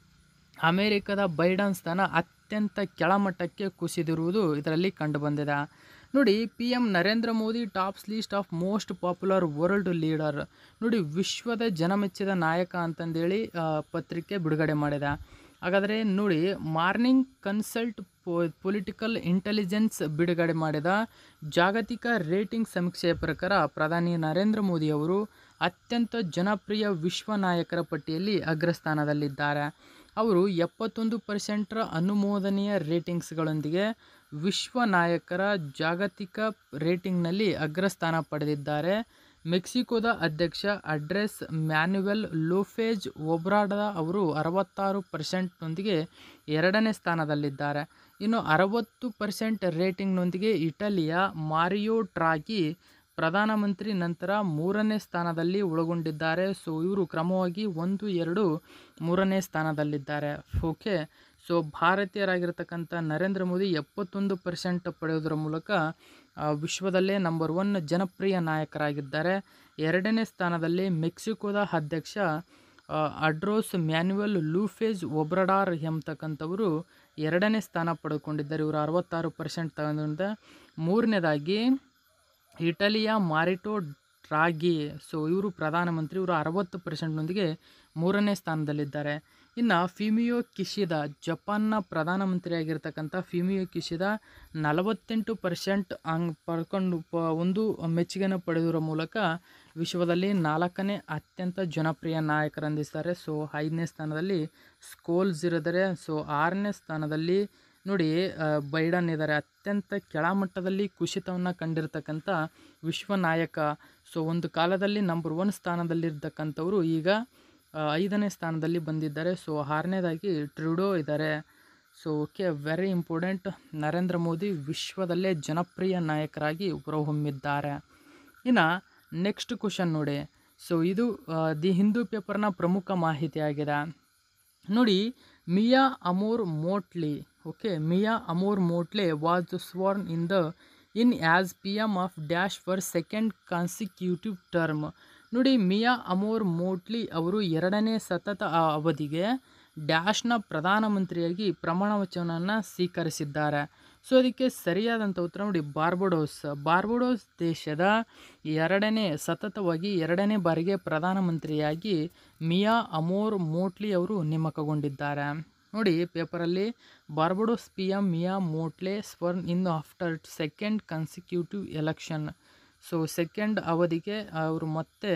ಅಮೇರಿಕದ ಬೈಡನ್ ಸ್ಥಾನ ಅತ್ಯಂತ ಕೆಳಮಟ್ಟಕ್ಕೆ ಕುಸಿದಿರುವುದು ಇದರಲ್ಲಿ ಕಂಡುಬಂದಿದೆ ನೋಡಿ P M Narendra Modi tops list of most popular world leader ನೋಡಿ ವಿಶ್ವದ ಜನಮೆಚ್ಚಿದ ನಾಯಕ ಅಂತಂದೇಳಿ ಆ, ಪತ್ರಿಕೆ ಬಿಡುಗಡೆ ಮಾಡಿದೆ ಹಾಗಾದರೆ ನೋಡಿ ಮಾರ್ನಿಂಗ್ ಕನ್ಸಲ್ಟ್ ಪೊಲಿಟಿಕಲ್ ಇಂಟೆಲಿಜೆನ್ಸ್ ಬಿಡುಗಡೆ ಮಾಡಿದ ಜಾಗತಿಕ ರೇಟಿಂಗ್ ಸಮೀಕ್ಷೆಯ ಪ್ರಕಾರ ಪ್ರಧಾನಿ ನರೇಂದ್ರ ಮೋದಿ ಅವರು ಅತ್ಯಂತ ಜನಪ್ರಿಯ ವಿಶ್ವ ನಾಯಕರ ಪಟ್ಟಿಯಲ್ಲಿ ಅಗ್ರಸ್ಥಾನದಲ್ಲಿದ್ದಾರೆ ಅವರು ಎಪ್ಪತ್ತೊಂದು ಪರ್ಸೆಂಟ್ರ ಅನುಮೋದನೆಯ ರೇಟಿಂಗ್ಸ್ಗಳೊಂದಿಗೆ ವಿಶ್ವ ನಾಯಕರ ಜಾಗತಿಕ ರೇಟಿಂಗ್ನಲ್ಲಿ ಅಗ್ರಸ್ಥಾನ ಪಡೆದಿದ್ದಾರೆ ಮೆಕ್ಸಿಕೋದ ಅಧ್ಯಕ್ಷ ಅಡ್ರೆಸ್ ಮ್ಯಾನ್ಯುವೆಲ್ ಲೋಫೇಜ್ ಒಬ್ರಾಡದ ಅವರು ಅರವತ್ತಾರು ಪರ್ಸೆಂಟ್ನೊಂದಿಗೆ ಎರಡನೇ ಸ್ಥಾನದಲ್ಲಿದ್ದಾರೆ ಇನ್ನು ಅರವತ್ತು ಪರ್ಸೆಂಟ್ ರೇಟಿಂಗ್ನೊಂದಿಗೆ ಇಟಲಿಯ ಮಾರಿಯೋ ಟ್ರಾಗಿ ಪ್ರಧಾನಮಂತ್ರಿ ನಂತರ ಮೂರನೇ ಸ್ಥಾನದಲ್ಲಿ ಒಳಗೊಂಡಿದ್ದಾರೆ ಸೊ ಇವರು ಕ್ರಮವಾಗಿ ಒಂದು ಎರಡು ಮೂರನೇ ಸ್ಥಾನದಲ್ಲಿದ್ದಾರೆ ಓಕೆ ಸೊ ಭಾರತೀಯರಾಗಿರ್ತಕ್ಕಂಥ ನರೇಂದ್ರ ಮೋದಿ ಎಪ್ಪತ್ತೊಂದು ಪರ್ಸೆಂಟ್ ಪಡೆಯೋದರ ಮೂಲಕ ಆ, ವಿಶ್ವದಲ್ಲೇ ನಂಬರ್ ಒನ್ ಜನಪ್ರಿಯ ನಾಯಕರಾಗಿದ್ದಾರೆ ಎರಡನೇ ಸ್ಥಾನದಲ್ಲಿ ಮೆಕ್ಸಿಕೋದ ಅಧ್ಯಕ್ಷ ಆ, ಅಡ್ರೋಸ್ ಮ್ಯಾನ್ಯುವಲ್ ಲೂಫೇಜ್ ಒಬ್ರಡಾರ್ ಎಂಬತಕ್ಕಂಥವರು ಎರಡನೇ ಸ್ಥಾನ ಪಡೆದುಕೊಂಡಿದ್ದಾರೆ ಇವರು ಅರವತ್ತಾರು ಪರ್ಸೆಂಟ್ ತಗೊಂಡಿದ್ದ ಮೂರನೇದಾಗಿ ಇಟಲಿಯ ಮಾರಿಟೋ ಡ್ರಾಗಿ ಸೊ ಇವರು ಪ್ರಧಾನಮಂತ್ರಿ ಇವರು ಅರವತ್ತು ಪರ್ಸೆಂಟ್ನೊಂದಿಗೆ ಮೂರನೇ ಸ್ಥಾನದಲ್ಲಿದ್ದಾರೆ ಇನ್ನು ಫಿಮಿಯೋ ಕಿಶಿದ ಜಪಾನ್ನ ಪ್ರಧಾನಮಂತ್ರಿಯಾಗಿರ್ತಕ್ಕಂಥ ಫಿಮಿಯೋ ಕಿಶಿದ ನಲವತ್ತೆಂಟು ಪರ್ಸೆಂಟ್ ಹಂಗೆ ಪಡ್ಕೊಂಡು ಪ ಒಂದು ಮೆಚ್ಚುಗೆನ ಪಡೆದಿರೋ ಮೂಲಕ ವಿಶ್ವದಲ್ಲಿ ನಾಲ್ಕನೇ ಅತ್ಯಂತ ಜನಪ್ರಿಯ ನಾಯಕರಂದಿಸ್ತಾರೆ ಸೊ ಐದನೇ ಸ್ಥಾನದಲ್ಲಿ ಸ್ಕೋಲ್ಸ್ ಇರಿದರೆ ಸೊ ಆರನೇ ಸ್ಥಾನದಲ್ಲಿ ನೋಡಿ ಆ, ಬೈಡನ್ ಇದ್ದಾರೆ ಅತ್ಯಂತ ಕೆಳಮಟ್ಟದಲ್ಲಿ ಕುಸಿತವನ್ನು ಕಂಡಿರ್ತಕ್ಕಂಥ ವಿಶ್ವ ನಾಯಕ ಸೊ ಒಂದು ಕಾಲದಲ್ಲಿ ನಂಬರ್ ಒನ್ ಸ್ಥಾನದಲ್ಲಿರ್ತಕ್ಕಂಥವರು ಈಗ ಆ, ಐದನೇ ಸ್ಥಾನದಲ್ಲಿ ಬಂದಿದ್ದಾರೆ ಸೊ ಆರನೇದಾಗಿ ಟ್ರೂಡೋ ಇದ್ದಾರೆ so okay very important Narendra Modi ವಿಶ್ವದಲ್ಲೇ ಜನಪ್ರಿಯ ನಾಯಕರಾಗಿ ಹೊರಹೊಮ್ಮಿದ್ದಾರೆ ಇನ್ನು ನೆಕ್ಸ್ಟ್ ಕ್ವಶನ್ ನೋಡಿ ಸೊ ಇದು ದಿ ಹಿಂದೂ ಪೇಪರ್ನ ಪ್ರಮುಖ ಮಾಹಿತಿಯಾಗಿದೆ ನೋಡಿ Mia Amor Mottley okay Mia Amor Mottley was sworn in the in as P M of dash for second consecutive term ನೋಡಿ ಮಿಯಾ ಅಮೋರ್ ಮೋಟ್ಲಿ ಅವರು ಎರಡನೇ ಸತತ ಆ ಅವಧಿಗೆ ಡ್ಯಾಶ್ನ ಪ್ರಧಾನಮಂತ್ರಿಯಾಗಿ ಪ್ರಮಾಣ ವಚನವನ್ನು ಸ್ವೀಕರಿಸಿದ್ದಾರೆ ಸೊ ಅದಕ್ಕೆ ಸರಿಯಾದಂಥ ಉತ್ತರ ನೋಡಿ ಬಾರ್ಬಡೋಸ್ ಬಾರ್ಬಡೋಸ್ ದೇಶದ ಎರಡನೇ ಸತತವಾಗಿ ಎರಡನೇ ಬಾರಿಗೆ ಪ್ರಧಾನಮಂತ್ರಿಯಾಗಿ ಮಿಯಾ ಅಮೋರ್ ಮೋಟ್ಲಿ ಅವರು ನೇಮಕಗೊಂಡಿದ್ದಾರೆ ನೋಡಿ ಪೇಪರಲ್ಲಿ Barbados P M Mia Mottley sworn in after second consecutive election so second ಅವಧಿಗೆ ಅವರು ಮತ್ತೆ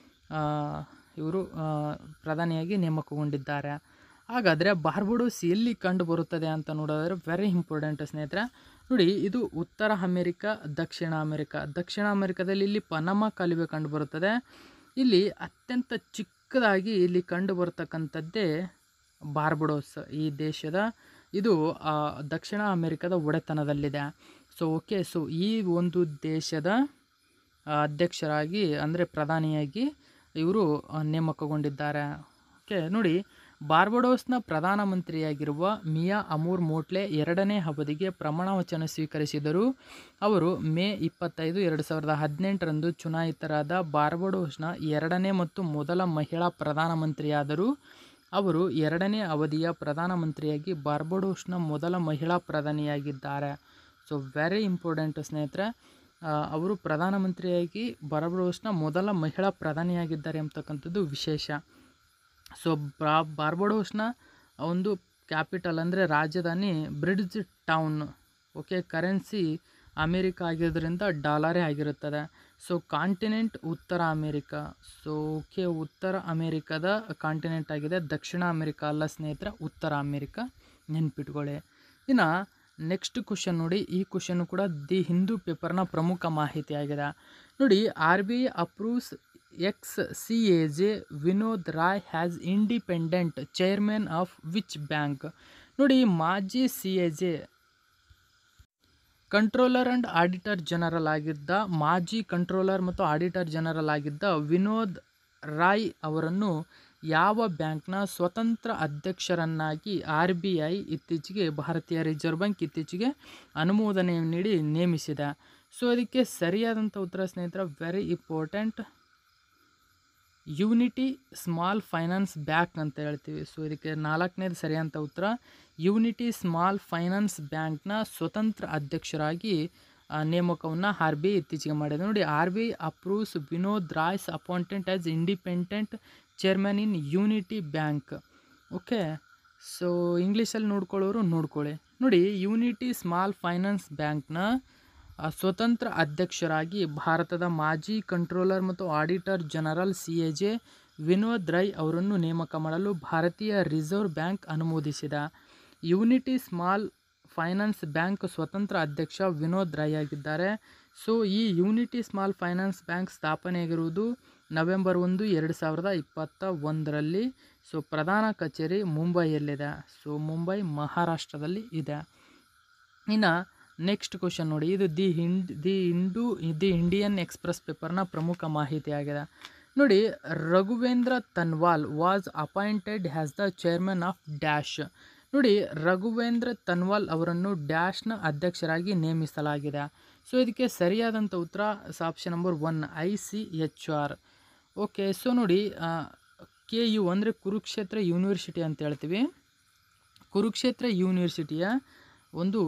ಇವರು ಪ್ರಧಾನಿಯಾಗಿ ನೇಮಕಗೊಂಡಿದ್ದಾರೆ ಹಾಗಾದರೆ ಬಾರ್ಬಡೋಸ್ ಎಲ್ಲಿ ಕಂಡು ಬರುತ್ತದೆ ಅಂತ ನೋಡೋದಾದ್ರೆ ವೆರಿ ಇಂಪಾರ್ಟೆಂಟ್ ಸ್ನೇಹಿತರೆ ನೋಡಿ ಇದು ಉತ್ತರ ಅಮೆರಿಕ ದಕ್ಷಿಣ ಅಮೆರಿಕ ದಕ್ಷಿಣ ಅಮೆರಿಕದಲ್ಲಿ ಇಲ್ಲಿ ಪನಮ ಕಾಲುವೆ ಕಂಡು ಬರುತ್ತದೆ ಇಲ್ಲಿ ಅತ್ಯಂತ ಚಿಕ್ಕದಾಗಿ ಇಲ್ಲಿ ಕಂಡು ಬರತಕ್ಕಂಥದ್ದೇ ಬಾರ್ಬಡೋಸ್ ಈ ದೇಶದ ಇದು ಆ, ದಕ್ಷಿಣ ಅಮೆರಿಕದ ಒಡೆತನದಲ್ಲಿದೆ ಸೊ ಓಕೆ ಸೊ ಈ ಒಂದು ದೇಶದ ಆ, ಅಧ್ಯಕ್ಷರಾಗಿ ಅಂದರೆ ಪ್ರಧಾನಿಯಾಗಿ ಇವರು ಆ, ನೇಮಕಗೊಂಡಿದ್ದಾರೆ ಓಕೆ ನೋಡಿ ಬಾರ್ಬಡೋಸ್ನ ಪ್ರಧಾನಮಂತ್ರಿಯಾಗಿರುವ ಮಿಯಾ ಅಮೂರ್ ಮೋಟ್ಲೆ ಎರಡನೇ ಅವಧಿಗೆ ಪ್ರಮಾಣ ವಚನ ಸ್ವೀಕರಿಸಿದರು ಅವರು ಮೇ ಇಪ್ಪತ್ತೈದು ಎರಡು ಸಾವಿರದ ಹದಿನೆಂಟರಂದು ಚುನಾಯಿತರಾದ ಬಾರ್ಬಡೋಸ್ನ ಎರಡನೇ ಮತ್ತು ಮೊದಲ ಮಹಿಳಾ ಪ್ರಧಾನಮಂತ್ರಿಯಾದರು ಅವರು ಎರಡನೇ ಅವಧಿಯ ಪ್ರಧಾನಮಂತ್ರಿಯಾಗಿ ಬಾರ್ಬಡೋಸ್ನ ಮೊದಲ ಮಹಿಳಾ ಪ್ರಧಾನಿಯಾಗಿದ್ದಾರೆ ಸೊ ವೆರಿ ಇಂಪಾರ್ಟೆಂಟ್ ಸ್ನೇಹಿತರೆ ಆ, ಅವರು ಪ್ರಧಾನಮಂತ್ರಿಯಾಗಿ ಬಾರ್ಬಡೋಸ್ನ ಮೊದಲ ಮಹಿಳಾ ಪ್ರಧಾನಿಯಾಗಿದ್ದಾರೆ ಅಂತಕ್ಕಂಥದ್ದು ವಿಶೇಷ ಸೊ ಬ್ರಾ ಬಾರ್ಬಡೋಸ್ನ ಒಂದು ಕ್ಯಾಪಿಟಲ್ ಅಂದರೆ ರಾಜಧಾನಿ Bridgetown okay currency America ಆಗಿರೋದ್ರಿಂದ ಡಾಲರೇ ಆಗಿರುತ್ತದೆ ಸೊ ಕಾಂಟಿನೆಂಟ್ ಉತ್ತರ ಅಮೇರಿಕ ಸೊ ಓಕೆ ಉತ್ತರ ಅಮೇರಿಕದ ಕಾಂಟಿನೆಂಟ್ ಆಗಿದೆ ದಕ್ಷಿಣ ಅಮೇರಿಕ ಅಲ್ಲ ಸ್ನೇಹಿತರೆ ಉತ್ತರ ಅಮೇರಿಕ ನೆನ್ಪಿಟ್ಕೊಳ್ಳಿ ಇನ್ನು ನೆಕ್ಸ್ಟ್ ಕ್ವಶನ್ ನೋಡಿ ಈ ಕ್ವಶನ್ ಕೂಡ ದಿ ಹಿಂದೂ ಪೇಪರ್ನ ಪ್ರಮುಖ ಮಾಹಿತಿ ಆಗಿದೆ ನೋಡಿ R B I approves ex C A G Vinod Rai has independent chairman of which bank ನೋಡಿ ಮಾಜಿ C A G controller and auditor general ಆಗಿದ್ದ ಮಾಜಿ ಕಂಟ್ರೋಲರ್ ಮತ್ತು ಆಡಿಟರ್ ಜನರಲ್ ಆಗಿದ್ದ ವಿನೋದ್ ರಾಯ್ ಅವರನ್ನು ಯಾವ ಬ್ಯಾಂಕ್ನ ಸ್ವತಂತ್ರ ಅಧ್ಯಕ್ಷರನ್ನಾಗಿ ಆರ್ ಬಿ ಐ ಇತ್ತೀಚೆಗೆ ಭಾರತೀಯ ರಿಸರ್ವ್ ಬ್ಯಾಂಕ್ ಇತ್ತೀಚೆಗೆ ಅನುಮೋದನೆ ನೀಡಿ ನೇಮಿಸಿದೆ ಸೊ ಅದಕ್ಕೆ ಸರಿಯಾದಂಥ ಉತ್ತರ ಸ್ನೇಹಿತರ very important Unity Small Finance Bank ಅಂತ ಹೇಳ್ತೀವಿ ಸೊ ಇದಕ್ಕೆ ನಾಲ್ಕನೇದು ಸರಿಯಾದಂಥ ಉತ್ತರ ಯೂನಿಟಿ ಸ್ಮಾಲ್ ಫೈನಾನ್ಸ್ ಬ್ಯಾಂಕ್ನ ಸ್ವತಂತ್ರ ಅಧ್ಯಕ್ಷರಾಗಿ ಆ, ನೇಮಕವನ್ನು ಆರ್ ಬಿ ಐ ಇತ್ತೀಚೆಗೆ ಮಾಡಿದೆ ನೋಡಿ R B I approves Vinod Rai's appointment as independent chairman in Unity Bank okay so ಇಂಗ್ಲೀಷಲ್ಲಿ ನೋಡ್ಕೊಳ್ಳೋರು ನೋಡ್ಕೊಳ್ಳಿ ನೋಡಿ ಯೂನಿಟಿ ಸ್ಮಾಲ್ ಫೈನಾನ್ಸ್ ಬ್ಯಾಂಕ್ನ ಆ, ಸ್ವತಂತ್ರ ಅಧ್ಯಕ್ಷರಾಗಿ ಭಾರತದ ಮಾಜಿ ಕಂಟ್ರೋಲರ್ ಮತ್ತು auditor general C A G Vinod Rai ಅವರನ್ನು ನೇಮಕ ಮಾಡಲು ಭಾರತೀಯ ರಿಸರ್ವ್ ಬ್ಯಾಂಕ್ ಅನುಮೋದಿಸಿದ ಯೂನಿಟಿ ಸ್ಮಾಲ್ ಫೈನಾನ್ಸ್ ಬ್ಯಾಂಕ್ ಸ್ವತಂತ್ರ ಅಧ್ಯಕ್ಷ ವಿನೋದ್ ರೈ ಆಗಿದ್ದಾರೆ ಸೊ ಈ ಯೂನಿಟಿ ಸ್ಮಾಲ್ ಫೈನಾನ್ಸ್ ಬ್ಯಾಂಕ್ ಸ್ಥಾಪನೆಯಾಗಿರುವುದು ನವೆಂಬರ್ ಒಂದು ಎರಡು ಸಾವಿರದ ಇಪ್ಪತ್ತ ಒಂದರಲ್ಲಿ ಸೊ ಪ್ರಧಾನ ಕಚೇರಿ ಮುಂಬೈಯಲ್ಲಿದೆ ಸೊ ಮುಂಬೈ ಮಹಾರಾಷ್ಟ್ರದಲ್ಲಿ ಇದೆ ಇನ್ನು ನೆಕ್ಸ್ಟ್ ಕ್ವಶನ್ ನೋಡಿ ಇದು the Hindu the Hindu the Indian Express ಪೇಪರ್ನ ಪ್ರಮುಖ ಮಾಹಿತಿ ಆಗಿದೆ ನೋಡಿ Raghuvendra Tanwar was appointed as the chairman of dash ನೋಡಿ ರಘುವೇಂದ್ರ ತನ್ವಾಲ್ ಅವರನ್ನು ಡ್ಯಾಶ್ನ ಅಧ್ಯಕ್ಷರಾಗಿ ನೇಮಿಸಲಾಗಿದೆ ಸೊ ಇದಕ್ಕೆ ಸರಿಯಾದಂಥ ಉತ್ತರ option number one I C H R okay so ನೋಡಿ ಕೆ ಯು ಅಂದರೆ ಕುರುಕ್ಷೇತ್ರ ಯೂನಿವರ್ಸಿಟಿ ಅಂತ ಹೇಳ್ತೀವಿ ಕುರುಕ್ಷೇತ್ರ ಯೂನಿವರ್ಸಿಟಿಯ ಒಂದು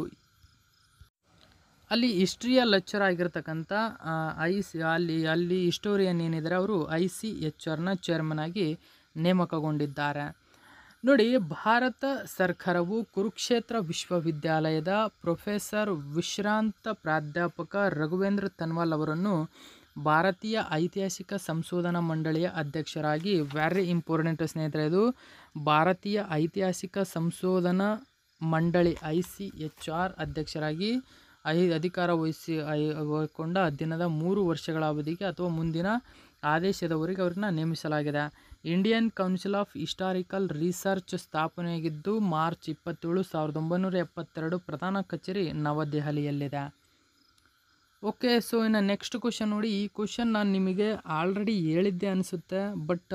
ಅಲ್ಲಿ ಹಿಸ್ಟ್ರಿಯ ಲೆಕ್ಚರ್ ಆಗಿರ್ತಕ್ಕಂಥ ಐ ಸಿ ಅಲ್ಲಿ ಅಲ್ಲಿ ಹಿಸ್ಟೋರಿಯನ್ ಏನಿದ್ದಾರೆ ಅವರು ಐ ಸಿ ಎಚ್ ಆರ್ನ ಚೇರ್ಮನ್ ಆಗಿ ನೇಮಕಗೊಂಡಿದ್ದಾರೆ ನೋಡಿ ಭಾರತ ಸರ್ಕಾರವು ಕುರುಕ್ಷೇತ್ರ ವಿಶ್ವವಿದ್ಯಾಲಯದ ಪ್ರೊಫೆಸರ್ ವಿಶ್ರಾಂತ ಪ್ರಾಧ್ಯಾಪಕ ರಘುವೇಂದ್ರ ತನ್ವಾಲ್ ಅವರನ್ನು ಭಾರತೀಯ ಐತಿಹಾಸಿಕ ಸಂಶೋಧನಾ ಮಂಡಳಿಯ ಅಧ್ಯಕ್ಷರಾಗಿ ವೆರಿ ಇಂಪಾರ್ಟೆಂಟ್ ಸ್ನೇಹಿತರೆ ಇದು ಭಾರತೀಯ ಐತಿಹಾಸಿಕ ಸಂಶೋಧನಾ ಮಂಡಳಿ ಐ ಸಿ ಎಚ್ ಆರ್ ಅಧ್ಯಕ್ಷರಾಗಿ ಐ ಅಧಿಕಾರ ವಹಿಸಿ ಐ- ವಹಿಕೊಂಡ ದಿನದ ಮೂರು ವರ್ಷಗಳ ಅವಧಿಗೆ ಅಥವಾ ಮುಂದಿನ ಆದೇಶದವರೆಗೆ ಅವ್ರನ್ನ ನೇಮಿಸಲಾಗಿದೆ Indian Council of Historical Research ಸ್ಥಾಪನೆಯಾಗಿದ್ದು ಮಾರ್ಚ್ ಇಪ್ಪತ್ತೇಳು ಸಾವಿರದ ಒಂಬೈನೂರ ಎಪ್ಪತ್ತೆರಡು ಪ್ರಧಾನ ಕಚೇರಿ ನವದೆಹಲಿಯಲ್ಲಿದೆ ಓಕೆ ಸೊ ಇನ್ನು ನೆಕ್ಸ್ಟ್ ಕ್ವಶನ್ ನೋಡಿ ಈ ಕ್ವಶನ್ ನಾನು ನಿಮಗೆ ಆಲ್ರೆಡಿ ಹೇಳಿದ್ದೆ ಅನಿಸುತ್ತೆ ಬಟ್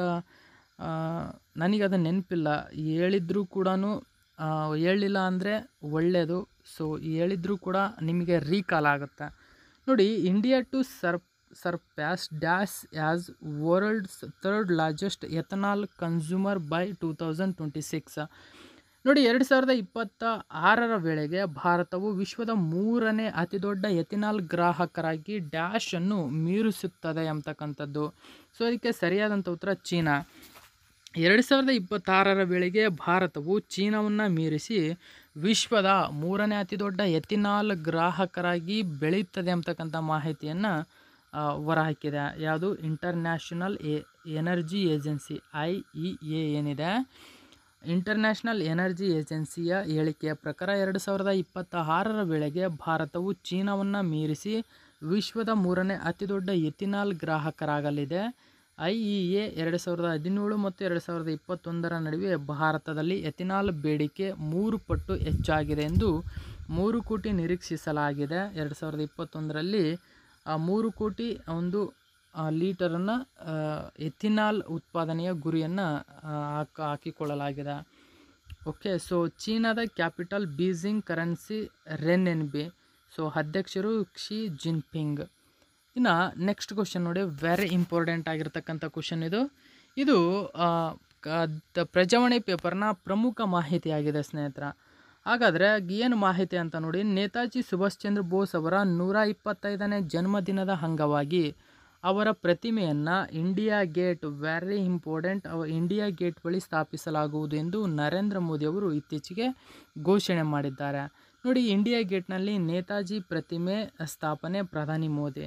ನನಗೆ ಅದು ನೆನಪಿಲ್ಲ ಹೇಳಿದ್ರೂ ಕೂಡ ಹೇಳಿಲ್ಲ ಅಂದರೆ ಒಳ್ಳೆಯದು ಸೊ ಹೇಳಿದ್ರೂ ಕೂಡ ನಿಮಗೆ ರೀಕಾಲ್ ಆಗುತ್ತೆ ನೋಡಿ ಇಂಡಿಯಾ ಟು ಸರ್ surpass dash as world's third largest ethanol consumer by two thousand twenty six ನೋಡಿ ಎರಡು ಸಾವಿರದ ಇಪ್ಪತ್ತ ಆರರ ವೇಳೆಗೆ ಭಾರತವು ವಿಶ್ವದ ಮೂರನೇ ಅತಿದೊಡ್ಡ ಎಥಿನಾಲ್ ಗ್ರಾಹಕರಾಗಿ ಡ್ಯಾಶನ್ನು ಮೀರಿಸುತ್ತದೆ ಅಂತಕ್ಕಂಥದ್ದು ಸೊ ಅದಕ್ಕೆ ಸರಿಯಾದಂಥ ಉತ್ತರ ಚೀನಾ ಎರಡು ಸಾವಿರದ ಇಪ್ಪತ್ತಾರರ ವೇಳೆಗೆ ಭಾರತವು ಚೀನಾವನ್ನು ಮೀರಿಸಿ ವಿಶ್ವದ ಮೂರನೇ ಅತಿದೊಡ್ಡ ಎಥಿನಾಲ್ ಗ್ರಾಹಕರಾಗಿ ಬೆಳೆಯುತ್ತದೆ ಅಂತಕ್ಕಂಥ ಮಾಹಿತಿಯನ್ನು ಹೊರಹಾಕಿದೆ ಯಾವುದು International A Energy Agency I E A ಏನಿದೆ ಇಂಟರ್ನ್ಯಾಷನಲ್ ಎನರ್ಜಿ ಏಜೆನ್ಸಿಯ ಹೇಳಿಕೆಯ ಪ್ರಕಾರ ಎರಡು ಸಾವಿರದ ಇಪ್ಪತ್ತ ಆರರ ವೇಳೆಗೆ ಭಾರತವು ಚೀನಾವನ್ನು ಮೀರಿಸಿ ವಿಶ್ವದ ಮೂರನೇ ಅತಿದೊಡ್ಡ ಎಥಿನಾಲ್ ಗ್ರಾಹಕರಾಗಲಿದೆ ಐ ಇ ಎ ಎರಡು ಸಾವಿರದ ಹದಿನೇಳು ಮತ್ತು ಎರಡು ಸಾವಿರದ ಇಪ್ಪತ್ತೊಂದರ ನಡುವೆ ಭಾರತದಲ್ಲಿ ಎಥಿನಾಲ್ ಬೇಡಿಕೆ ಮೂರು ಪಟ್ಟು ಹೆಚ್ಚಾಗಿದೆ ಎಂದು ಮೂರು ಕೋಟಿ ನಿರೀಕ್ಷಿಸಲಾಗಿದೆ ಎರಡು ಸಾವಿರದ ಇಪ್ಪತ್ತೊಂದರಲ್ಲಿ ಆ ಮೂರು ಕೋಟಿ ಒಂದು ಲೀಟರನ್ನು ಎಥಿನಾಲ್ ಉತ್ಪಾದನೆಯ ಗುರಿಯನ್ನು ಹಾಕ ಹಾಕಿಕೊಳ್ಳಲಾಗಿದೆ ಓಕೆ ಸೊ ಚೀನಾದ capital Beijing currency renminbi so ಅಧ್ಯಕ್ಷರು ಕ್ಷಿ ಜಿನ್ಪಿಂಗ್ ಇನ್ನು ನೆಕ್ಸ್ಟ್ ಕ್ವಶನ್ ನೋಡಿ ವೆರಿ ಇಂಪಾರ್ಟೆಂಟ್ ಆಗಿರ್ತಕ್ಕಂಥ ಕ್ವಶನ್ ಇದು ಇದು ಆ, ಕ- ದ ಪ್ರಜಾವಾಣಿ ಪೇಪರ್ನ ಪ್ರಮುಖ ಮಾಹಿತಿಯಾಗಿದೆ ಸ್ನೇಹಿತರ ಹಾಗಾದರೆ ಏನು ಮಾಹಿತಿ ಅಂತ ನೋಡಿ ನೇತಾಜಿ ಸುಭಾಷ್ ಚಂದ್ರ ಬೋಸ್ ಅವರ ನೂರ ಇಪ್ಪತ್ತೈದನೇ ಜನ್ಮದಿನದ ಅಂಗವಾಗಿ ಅವರ ಪ್ರತಿಮೆಯನ್ನು ಇಂಡಿಯಾ ಗೇಟ್ ವೆರಿ ಇಂಪಾರ್ಟೆಂಟ್ ಅವ ಇಂಡಿಯಾ ಗೇಟ್ ಬಳಿ ಸ್ಥಾಪಿಸಲಾಗುವುದು ಎಂದು ನರೇಂದ್ರ ಮೋದಿ ಅವರು ಇತ್ತೀಚೆಗೆ ಘೋಷಣೆ ಮಾಡಿದ್ದಾರೆ ನೋಡಿ ಇಂಡಿಯಾ ಗೇಟ್ನಲ್ಲಿ ನೇತಾಜಿ ಪ್ರತಿಮೆ ಸ್ಥಾಪನೆ ಪ್ರಧಾನಿ ಮೋದಿ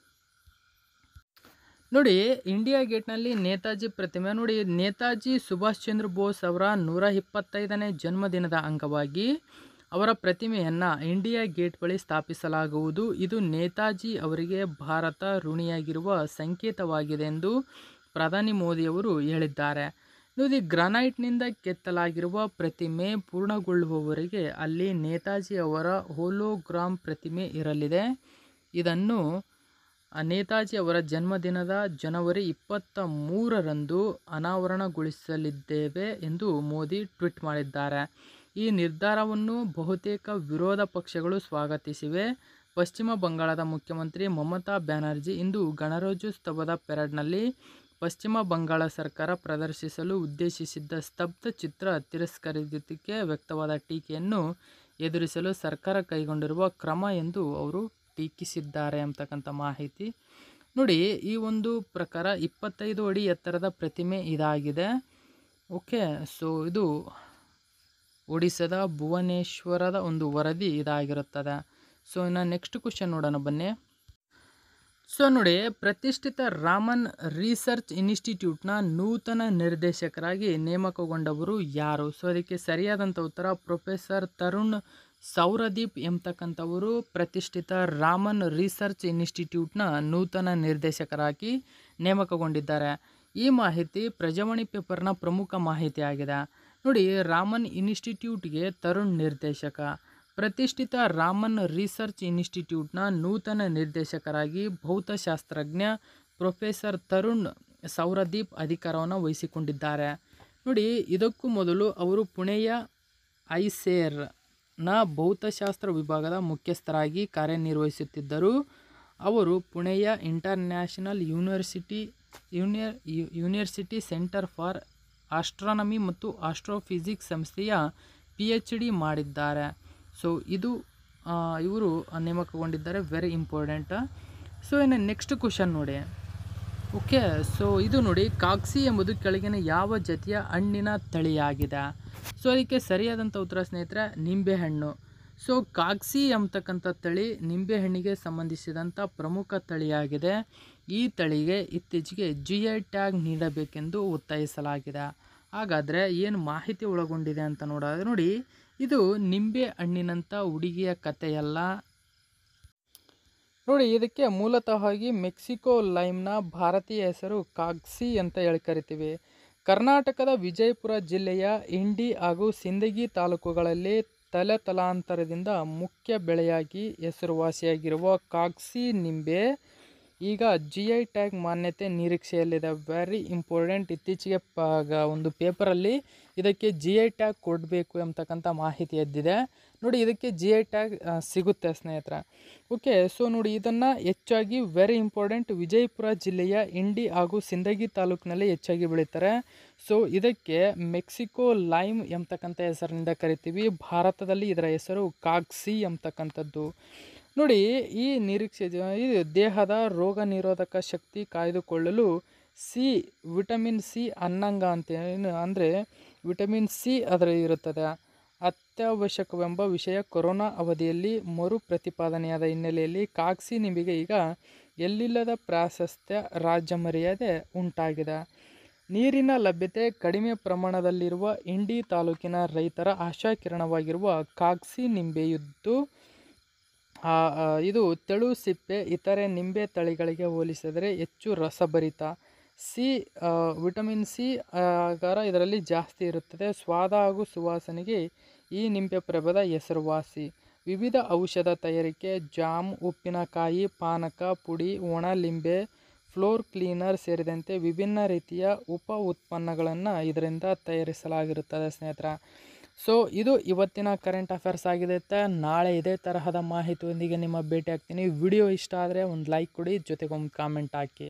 ನೋಡಿ ಇಂಡಿಯಾ ಗೇಟ್ನಲ್ಲಿ ನೇತಾಜಿ ಪ್ರತಿಮೆ ನೋಡಿ ನೇತಾಜಿ ಸುಭಾಷ್ ಚಂದ್ರ ಬೋಸ್ ಅವರ ನೂರ ಇಪ್ಪತ್ತೈದನೇ ಜನ್ಮದಿನದ ಅಂಗವಾಗಿ ಅವರ ಪ್ರತಿಮೆಯನ್ನು ಇಂಡಿಯಾ ಗೇಟ್ ಬಳಿ ಸ್ಥಾಪಿಸಲಾಗುವುದು ಇದು ನೇತಾಜಿ ಅವರಿಗೆ ಭಾರತ ಋಣಿಯಾಗಿರುವ ಸಂಕೇತವಾಗಿದೆ ಎಂದು ಪ್ರಧಾನಿ ಮೋದಿಯವರು ಹೇಳಿದ್ದಾರೆ ನೋಡಿ ಗ್ರಾನೈಟ್ನಿಂದ ಕೆತ್ತಲಾಗಿರುವ ಪ್ರತಿಮೆ ಪೂರ್ಣಗೊಳ್ಳುವವರೆಗೆ ಅಲ್ಲಿ ನೇತಾಜಿ ಅವರ ಹೋಲೋಗ್ರಾಮ್ ಪ್ರತಿಮೆ ಇರಲಿದೆ ಇದನ್ನು ಆ ನೇತಾಜಿ ಅವರ ಜನ್ಮದಿನದ ಜನವರಿ ಇಪ್ಪತ್ತ ಮೂರರಂದು ಅನಾವರಣಗೊಳಿಸಲಿದ್ದೇವೆ ಎಂದು ಮೋದಿ ಟ್ವೀಟ್ ಮಾಡಿದ್ದಾರೆ ಈ ನಿರ್ಧಾರವನ್ನು ಬಹುತೇಕ ವಿರೋಧ ಪಕ್ಷಗಳು ಸ್ವಾಗತಿಸಿವೆ ಪಶ್ಚಿಮ ಬಂಗಾಳದ ಮುಖ್ಯಮಂತ್ರಿ ಮಮತಾ ಬ್ಯಾನರ್ಜಿ ಇಂದು ಗಣರಾಜ್ಯೋತ್ಸವದ ಪೆರೇಡ್ನಲ್ಲಿ ಪಶ್ಚಿಮ ಬಂಗಾಳ ಸರ್ಕಾರ ಪ್ರದರ್ಶಿಸಲು ಉದ್ದೇಶಿಸಿದ್ದ ಸ್ತಬ್ಧ ಚಿತ್ರ ತಿರಸ್ಕರಿಸಿದ್ದಕ್ಕೆ ವ್ಯಕ್ತವಾದ ಟೀಕೆಯನ್ನು ಎದುರಿಸಲು ಸರ್ಕಾರ ಕೈಗೊಂಡಿರುವ ಕ್ರಮ ಎಂದು ಅವರು ಟೀಕಿಸಿದ್ದಾರೆ ಅಂತಕ್ಕಂಥ ಮಾಹಿತಿ ನೋಡಿ ಈ ಒಂದು ಪ್ರಕಾರ ಇಪ್ಪತ್ತೈದು ಅಡಿ ಎತ್ತರದ ಪ್ರತಿಮೆ ಇದಾಗಿದೆ ಓಕೆ ಸೊ ಇದು ಒಡಿಸ್ಸಾದ ಭುವನೇಶ್ವರದ ಒಂದು ವರದಿ ಇದಾಗಿರುತ್ತದೆ ಸೊ ಇನ್ನು ನೆಕ್ಸ್ಟ್ ಕ್ವಶನ್ ನೋಡೋಣ ಬನ್ನಿ ಸೊ ನೋಡಿ ಪ್ರತಿಷ್ಠಿತ ರಾಮನ್ ರಿಸರ್ಚ್ ಇನ್ಸ್ಟಿಟ್ಯೂಟ್ನ ನೂತನ ನಿರ್ದೇಶಕರಾಗಿ ನೇಮಕಗೊಂಡವರು ಯಾರು ಸೊ ಅದಕ್ಕೆ ಸರಿಯಾದಂಥ ಉತ್ತರ ಪ್ರೊಫೆಸರ್ ತರುಣ್ ಸೌರದೀಪ್ ಎಂಬತಕ್ಕಂಥವರು ಪ್ರತಿಷ್ಠಿತ ರಾಮನ್ ರಿಸರ್ಚ್ ಇನ್ಸ್ಟಿಟ್ಯೂಟ್ನ ನೂತನ ನಿರ್ದೇಶಕರಾಗಿ ನೇಮಕಗೊಂಡಿದ್ದಾರೆ ಈ ಮಾಹಿತಿ ಪ್ರಜಾವಾಣಿ ಪೇಪರ್ನ ಪ್ರಮುಖ ಮಾಹಿತಿಯಾಗಿದೆ ನೋಡಿ ರಾಮನ್ ಇನ್ಸ್ಟಿಟ್ಯೂಟ್ಗೆ ತರುಣ್ ನಿರ್ದೇಶಕ ಪ್ರತಿಷ್ಠಿತ ರಾಮನ್ ರಿಸರ್ಚ್ ಇನ್ಸ್ಟಿಟ್ಯೂಟ್ನ ನೂತನ ನಿರ್ದೇಶಕರಾಗಿ ಭೌತಶಾಸ್ತ್ರಜ್ಞ ಪ್ರೊಫೆಸರ್ ತರುಣ್ ಸೌರದೀಪ್ ಅಧಿಕಾರವನ್ನು ವಹಿಸಿಕೊಂಡಿದ್ದಾರೆ ನೋಡಿ ಇದಕ್ಕೂ ಮೊದಲು ಅವರು ಪುಣೆಯ ಐಸೇರ್ನ ಭೌತಶಾಸ್ತ್ರ ವಿಭಾಗದ ಮುಖ್ಯಸ್ಥರಾಗಿ ಕಾರ್ಯನಿರ್ವಹಿಸುತ್ತಿದ್ದರು ಅವರು ಪುಣೆಯ ಇಂಟರ್ನ್ಯಾಷನಲ್ ಯೂನಿವರ್ಸಿಟಿ ಯೂನಿಯರ್ ಯು- ಯೂನಿವರ್ಸಿಟಿ ಸೆಂಟರ್ ಫಾರ್ ಆಸ್ಟ್ರಾನಮಿ ಮತ್ತು ಆಸ್ಟ್ರೋಫಿಸಿಕ್ಸ್ ಸಂಸ್ಥೆಯ ಪಿ ಎಚ್ ಡಿ ಮಾಡಿದ್ದಾರೆ ಸೊ ಇದು ಆ, ಇವರು ನೇಮಕಗೊಂಡಿದ್ದಾರೆ ವೆರಿ ಇಂಪಾರ್ಟೆಂಟ್ ಸೊ ಇನ್ನು ನೆಕ್ಸ್ಟ್ ಕ್ವಶನ್ ನೋಡಿ ಓಕೆ ಸೊ ಇದು ನೋಡಿ ಕಾಕ್ಸಿ ಎಂಬುದು ಕೆಳಗಿನ ಯಾವ ಜಾತಿಯ ಹಣ್ಣಿನ ತಳಿಯಾಗಿದೆ ಸೊ ಅದಕ್ಕೆ ಸರಿಯಾದಂಥ ಉತ್ತರ ಸ್ನೇಹಿತರೆ ನಿಂಬೆಹಣ್ಣು ಸೊ ಕಾಕ್ಸಿ ಎಂಬತಕ್ಕಂಥ ತಳಿ ನಿಂಬೆಹಣ್ಣಿಗೆ ಸಂಬಂಧಿಸಿದಂಥ ಪ್ರಮುಖ ತಳಿಯಾಗಿದೆ ಈ ತಳಿಗೆ ಇತ್ತೀಚೆಗೆ ಜಿ ಐ ಟ್ಯಾಗ್ ನೀಡಬೇಕೆಂದು ಒತ್ತಾಯಿಸಲಾಗಿದೆ ಹಾಗಾದರೆ ಏನು ಮಾಹಿತಿ ಒಳಗೊಂಡಿದೆ ಅಂತ ನೋಡೋದು ನೋಡಿ ಇದು ನಿಂಬೆ ಹಣ್ಣಿನಂಥ ಹುಡುಗಿಯ ಕಥೆಯಲ್ಲ ನೋಡಿ ಇದಕ್ಕೆ ಮೂಲತಃವಾಗಿ ಮೆಕ್ಸಿಕೋ ಲೈಮ್ನ ಭಾರತೀಯ ಹೆಸರು ಕಾಗ್ಸಿ ಅಂತ ಹೇಳಿ ಕರಿತೀವಿ ಕರ್ನಾಟಕದ ವಿಜಯಪುರ ಜಿಲ್ಲೆಯ ಇಂಡಿ ಹಾಗೂ ಸಿಂದಗಿ ತಾಲೂಕುಗಳಲ್ಲಿ ತಲೆತಲಾಂತರದಿಂದ ಮುಖ್ಯ ಬೆಳೆಯಾಗಿ ಹೆಸರುವಾಸಿಯಾಗಿರುವ ಕಾಕ್ಸಿ ನಿಂಬೆ ಈಗ ಜಿ ಐ ಟ್ಯಾಗ್ ಮಾನ್ಯತೆ ನಿರೀಕ್ಷೆಯಲ್ಲಿದೆ ವೆರಿ ಇಂಪಾರ್ಟೆಂಟ್ ಇತ್ತೀಚೆಗೆ ಪ ಗ- ಒಂದು ಪೇಪರಲ್ಲಿ ಇದಕ್ಕೆ ಜಿ ಐ ಟ್ಯಾಗ್ ಕೊಡಬೇಕು ಎಂಬತಕ್ಕಂಥ ಮಾಹಿತಿ ಎದ್ದಿದೆ ನೋಡಿ ಇದಕ್ಕೆ ಜಿ ಐ ಟ್ಯಾಗ್ ಸಿಗುತ್ತೆ ಸ್ನೇಹಿತರೆ ಓಕೆ ಸೊ ನೋಡಿ ಇದನ್ನು ಹೆಚ್ಚಾಗಿ ವೆರಿ ಇಂಪಾರ್ಟೆಂಟ್ ವಿಜಯಪುರ ಜಿಲ್ಲೆಯ ಇಂಡಿ ಹಾಗೂ ಸಿಂದಗಿ ತಾಲೂಕಿನಲ್ಲಿ ಹೆಚ್ಚಾಗಿ ಬೆಳೀತಾರೆ ಸೊ ಇದಕ್ಕೆ ಮೆಕ್ಸಿಕೋ ಲೈಮ್ ಎಂಬತಕ್ಕಂಥ ಹೆಸರಿನಿಂದ ಕರಿತೀವಿ ಭಾರತದಲ್ಲಿ ಇದರ ಹೆಸರು ಕಾಕ್ಸಿ ಎಂಬತಕ್ಕಂಥದ್ದು ನೋಡಿ ಈ ನಿರೀಕ್ಷೆ ಜ- ಇದು ದೇಹದ ರೋಗ ನಿರೋಧಕ ಶಕ್ತಿ ಕಾಯ್ದುಕೊಳ್ಳಲು ಸಿ ವಿಟಮಿನ್ ಸಿ ಅನ್ನಂಗ ಅಂತ ಏನು ಅಂದರೆ ವಿಟಮಿನ್ ಸಿ ಅದರ ಇರುತ್ತದೆ ಅತ್ಯವಶ್ಯಕವೆಂಬ ವಿಷಯ ಕೊರೋನಾ ಅವಧಿಯಲ್ಲಿ ಮರು ಪ್ರತಿಪಾದನೆಯಾದ ಹಿನ್ನೆಲೆಯಲ್ಲಿ ಕಾಕ್ಸಿ ನಿಂಬೆಗೆ ಈಗ ಎಲ್ಲಿಲ್ಲದ ಪ್ರಾಶಸ್ತ್ಯ ರಾಜ್ಯ ಮರ್ಯಾದೆ ಉಂಟಾಗಿದೆ ನೀರಿನ ಲಭ್ಯತೆ ಕಡಿಮೆ ಪ್ರಮಾಣದಲ್ಲಿರುವ ಇಂಡಿ ತಾಲೂಕಿನ ರೈತರ ಆಶಾಕಿರಣವಾಗಿರುವ ಕಾಕ್ಸಿ ನಿಂಬೆಯುದ್ದು ಆ, ಆ, ಇದು ತೆಳು ಸಿಪ್ಪೆ ಇತರೆ ನಿಂಬೆ ತಳಿಗಳಿಗೆ ಹೋಲಿಸಿದರೆ ಹೆಚ್ಚು ರಸಭರಿತ ಸಿ ಆ, ವಿಟಮಿನ್ ಸಿ ಆಗಾರ ಇದರಲ್ಲಿ ಜಾಸ್ತಿ ಇರುತ್ತದೆ ಸ್ವಾದ ಹಾಗೂ ಸುವಾಸನೆಗೆ ಈ ನಿಂಬೆ ಪ್ರಭೇದ ಹೆಸರುವಾಸಿ ವಿವಿಧ ಔಷಧ ತಯಾರಿಕೆ ಜಾಮ್ ಉಪ್ಪಿನಕಾಯಿ ಪಾನಕ ಪುಡಿ ಒಣ ಲಿಂಬೆ ಫ್ಲೋರ್ ಕ್ಲೀನರ್ ಸೇರಿದಂತೆ ವಿಭಿನ್ನ ರೀತಿಯ ಉಪ ಉತ್ಪನ್ನಗಳನ್ನು ಇದರಿಂದ ತಯಾರಿಸಲಾಗಿರುತ್ತದೆ ಸ್ನೇಹಿತರೆ ಸೊ ಇದು ಇವತ್ತಿನ ಕರೆಂಟ್ ಅಫೇರ್ಸ್ ಆಗಿದೆ ತ ನಾಳೆ ಇದೇ ತರಹದ ಮಾಹಿತಿಯೊಂದಿಗೆ ನಿಮ್ಮ ಭೇಟಿ ಆಗ್ತೀನಿ ವಿಡಿಯೋ ಇಷ್ಟ ಆದರೆ ಒಂದು ಲೈಕ್ ಕೊಡಿ ಜೊತೆಗೆ ಒಂದು ಕಾಮೆಂಟ್ ಹಾಕಿ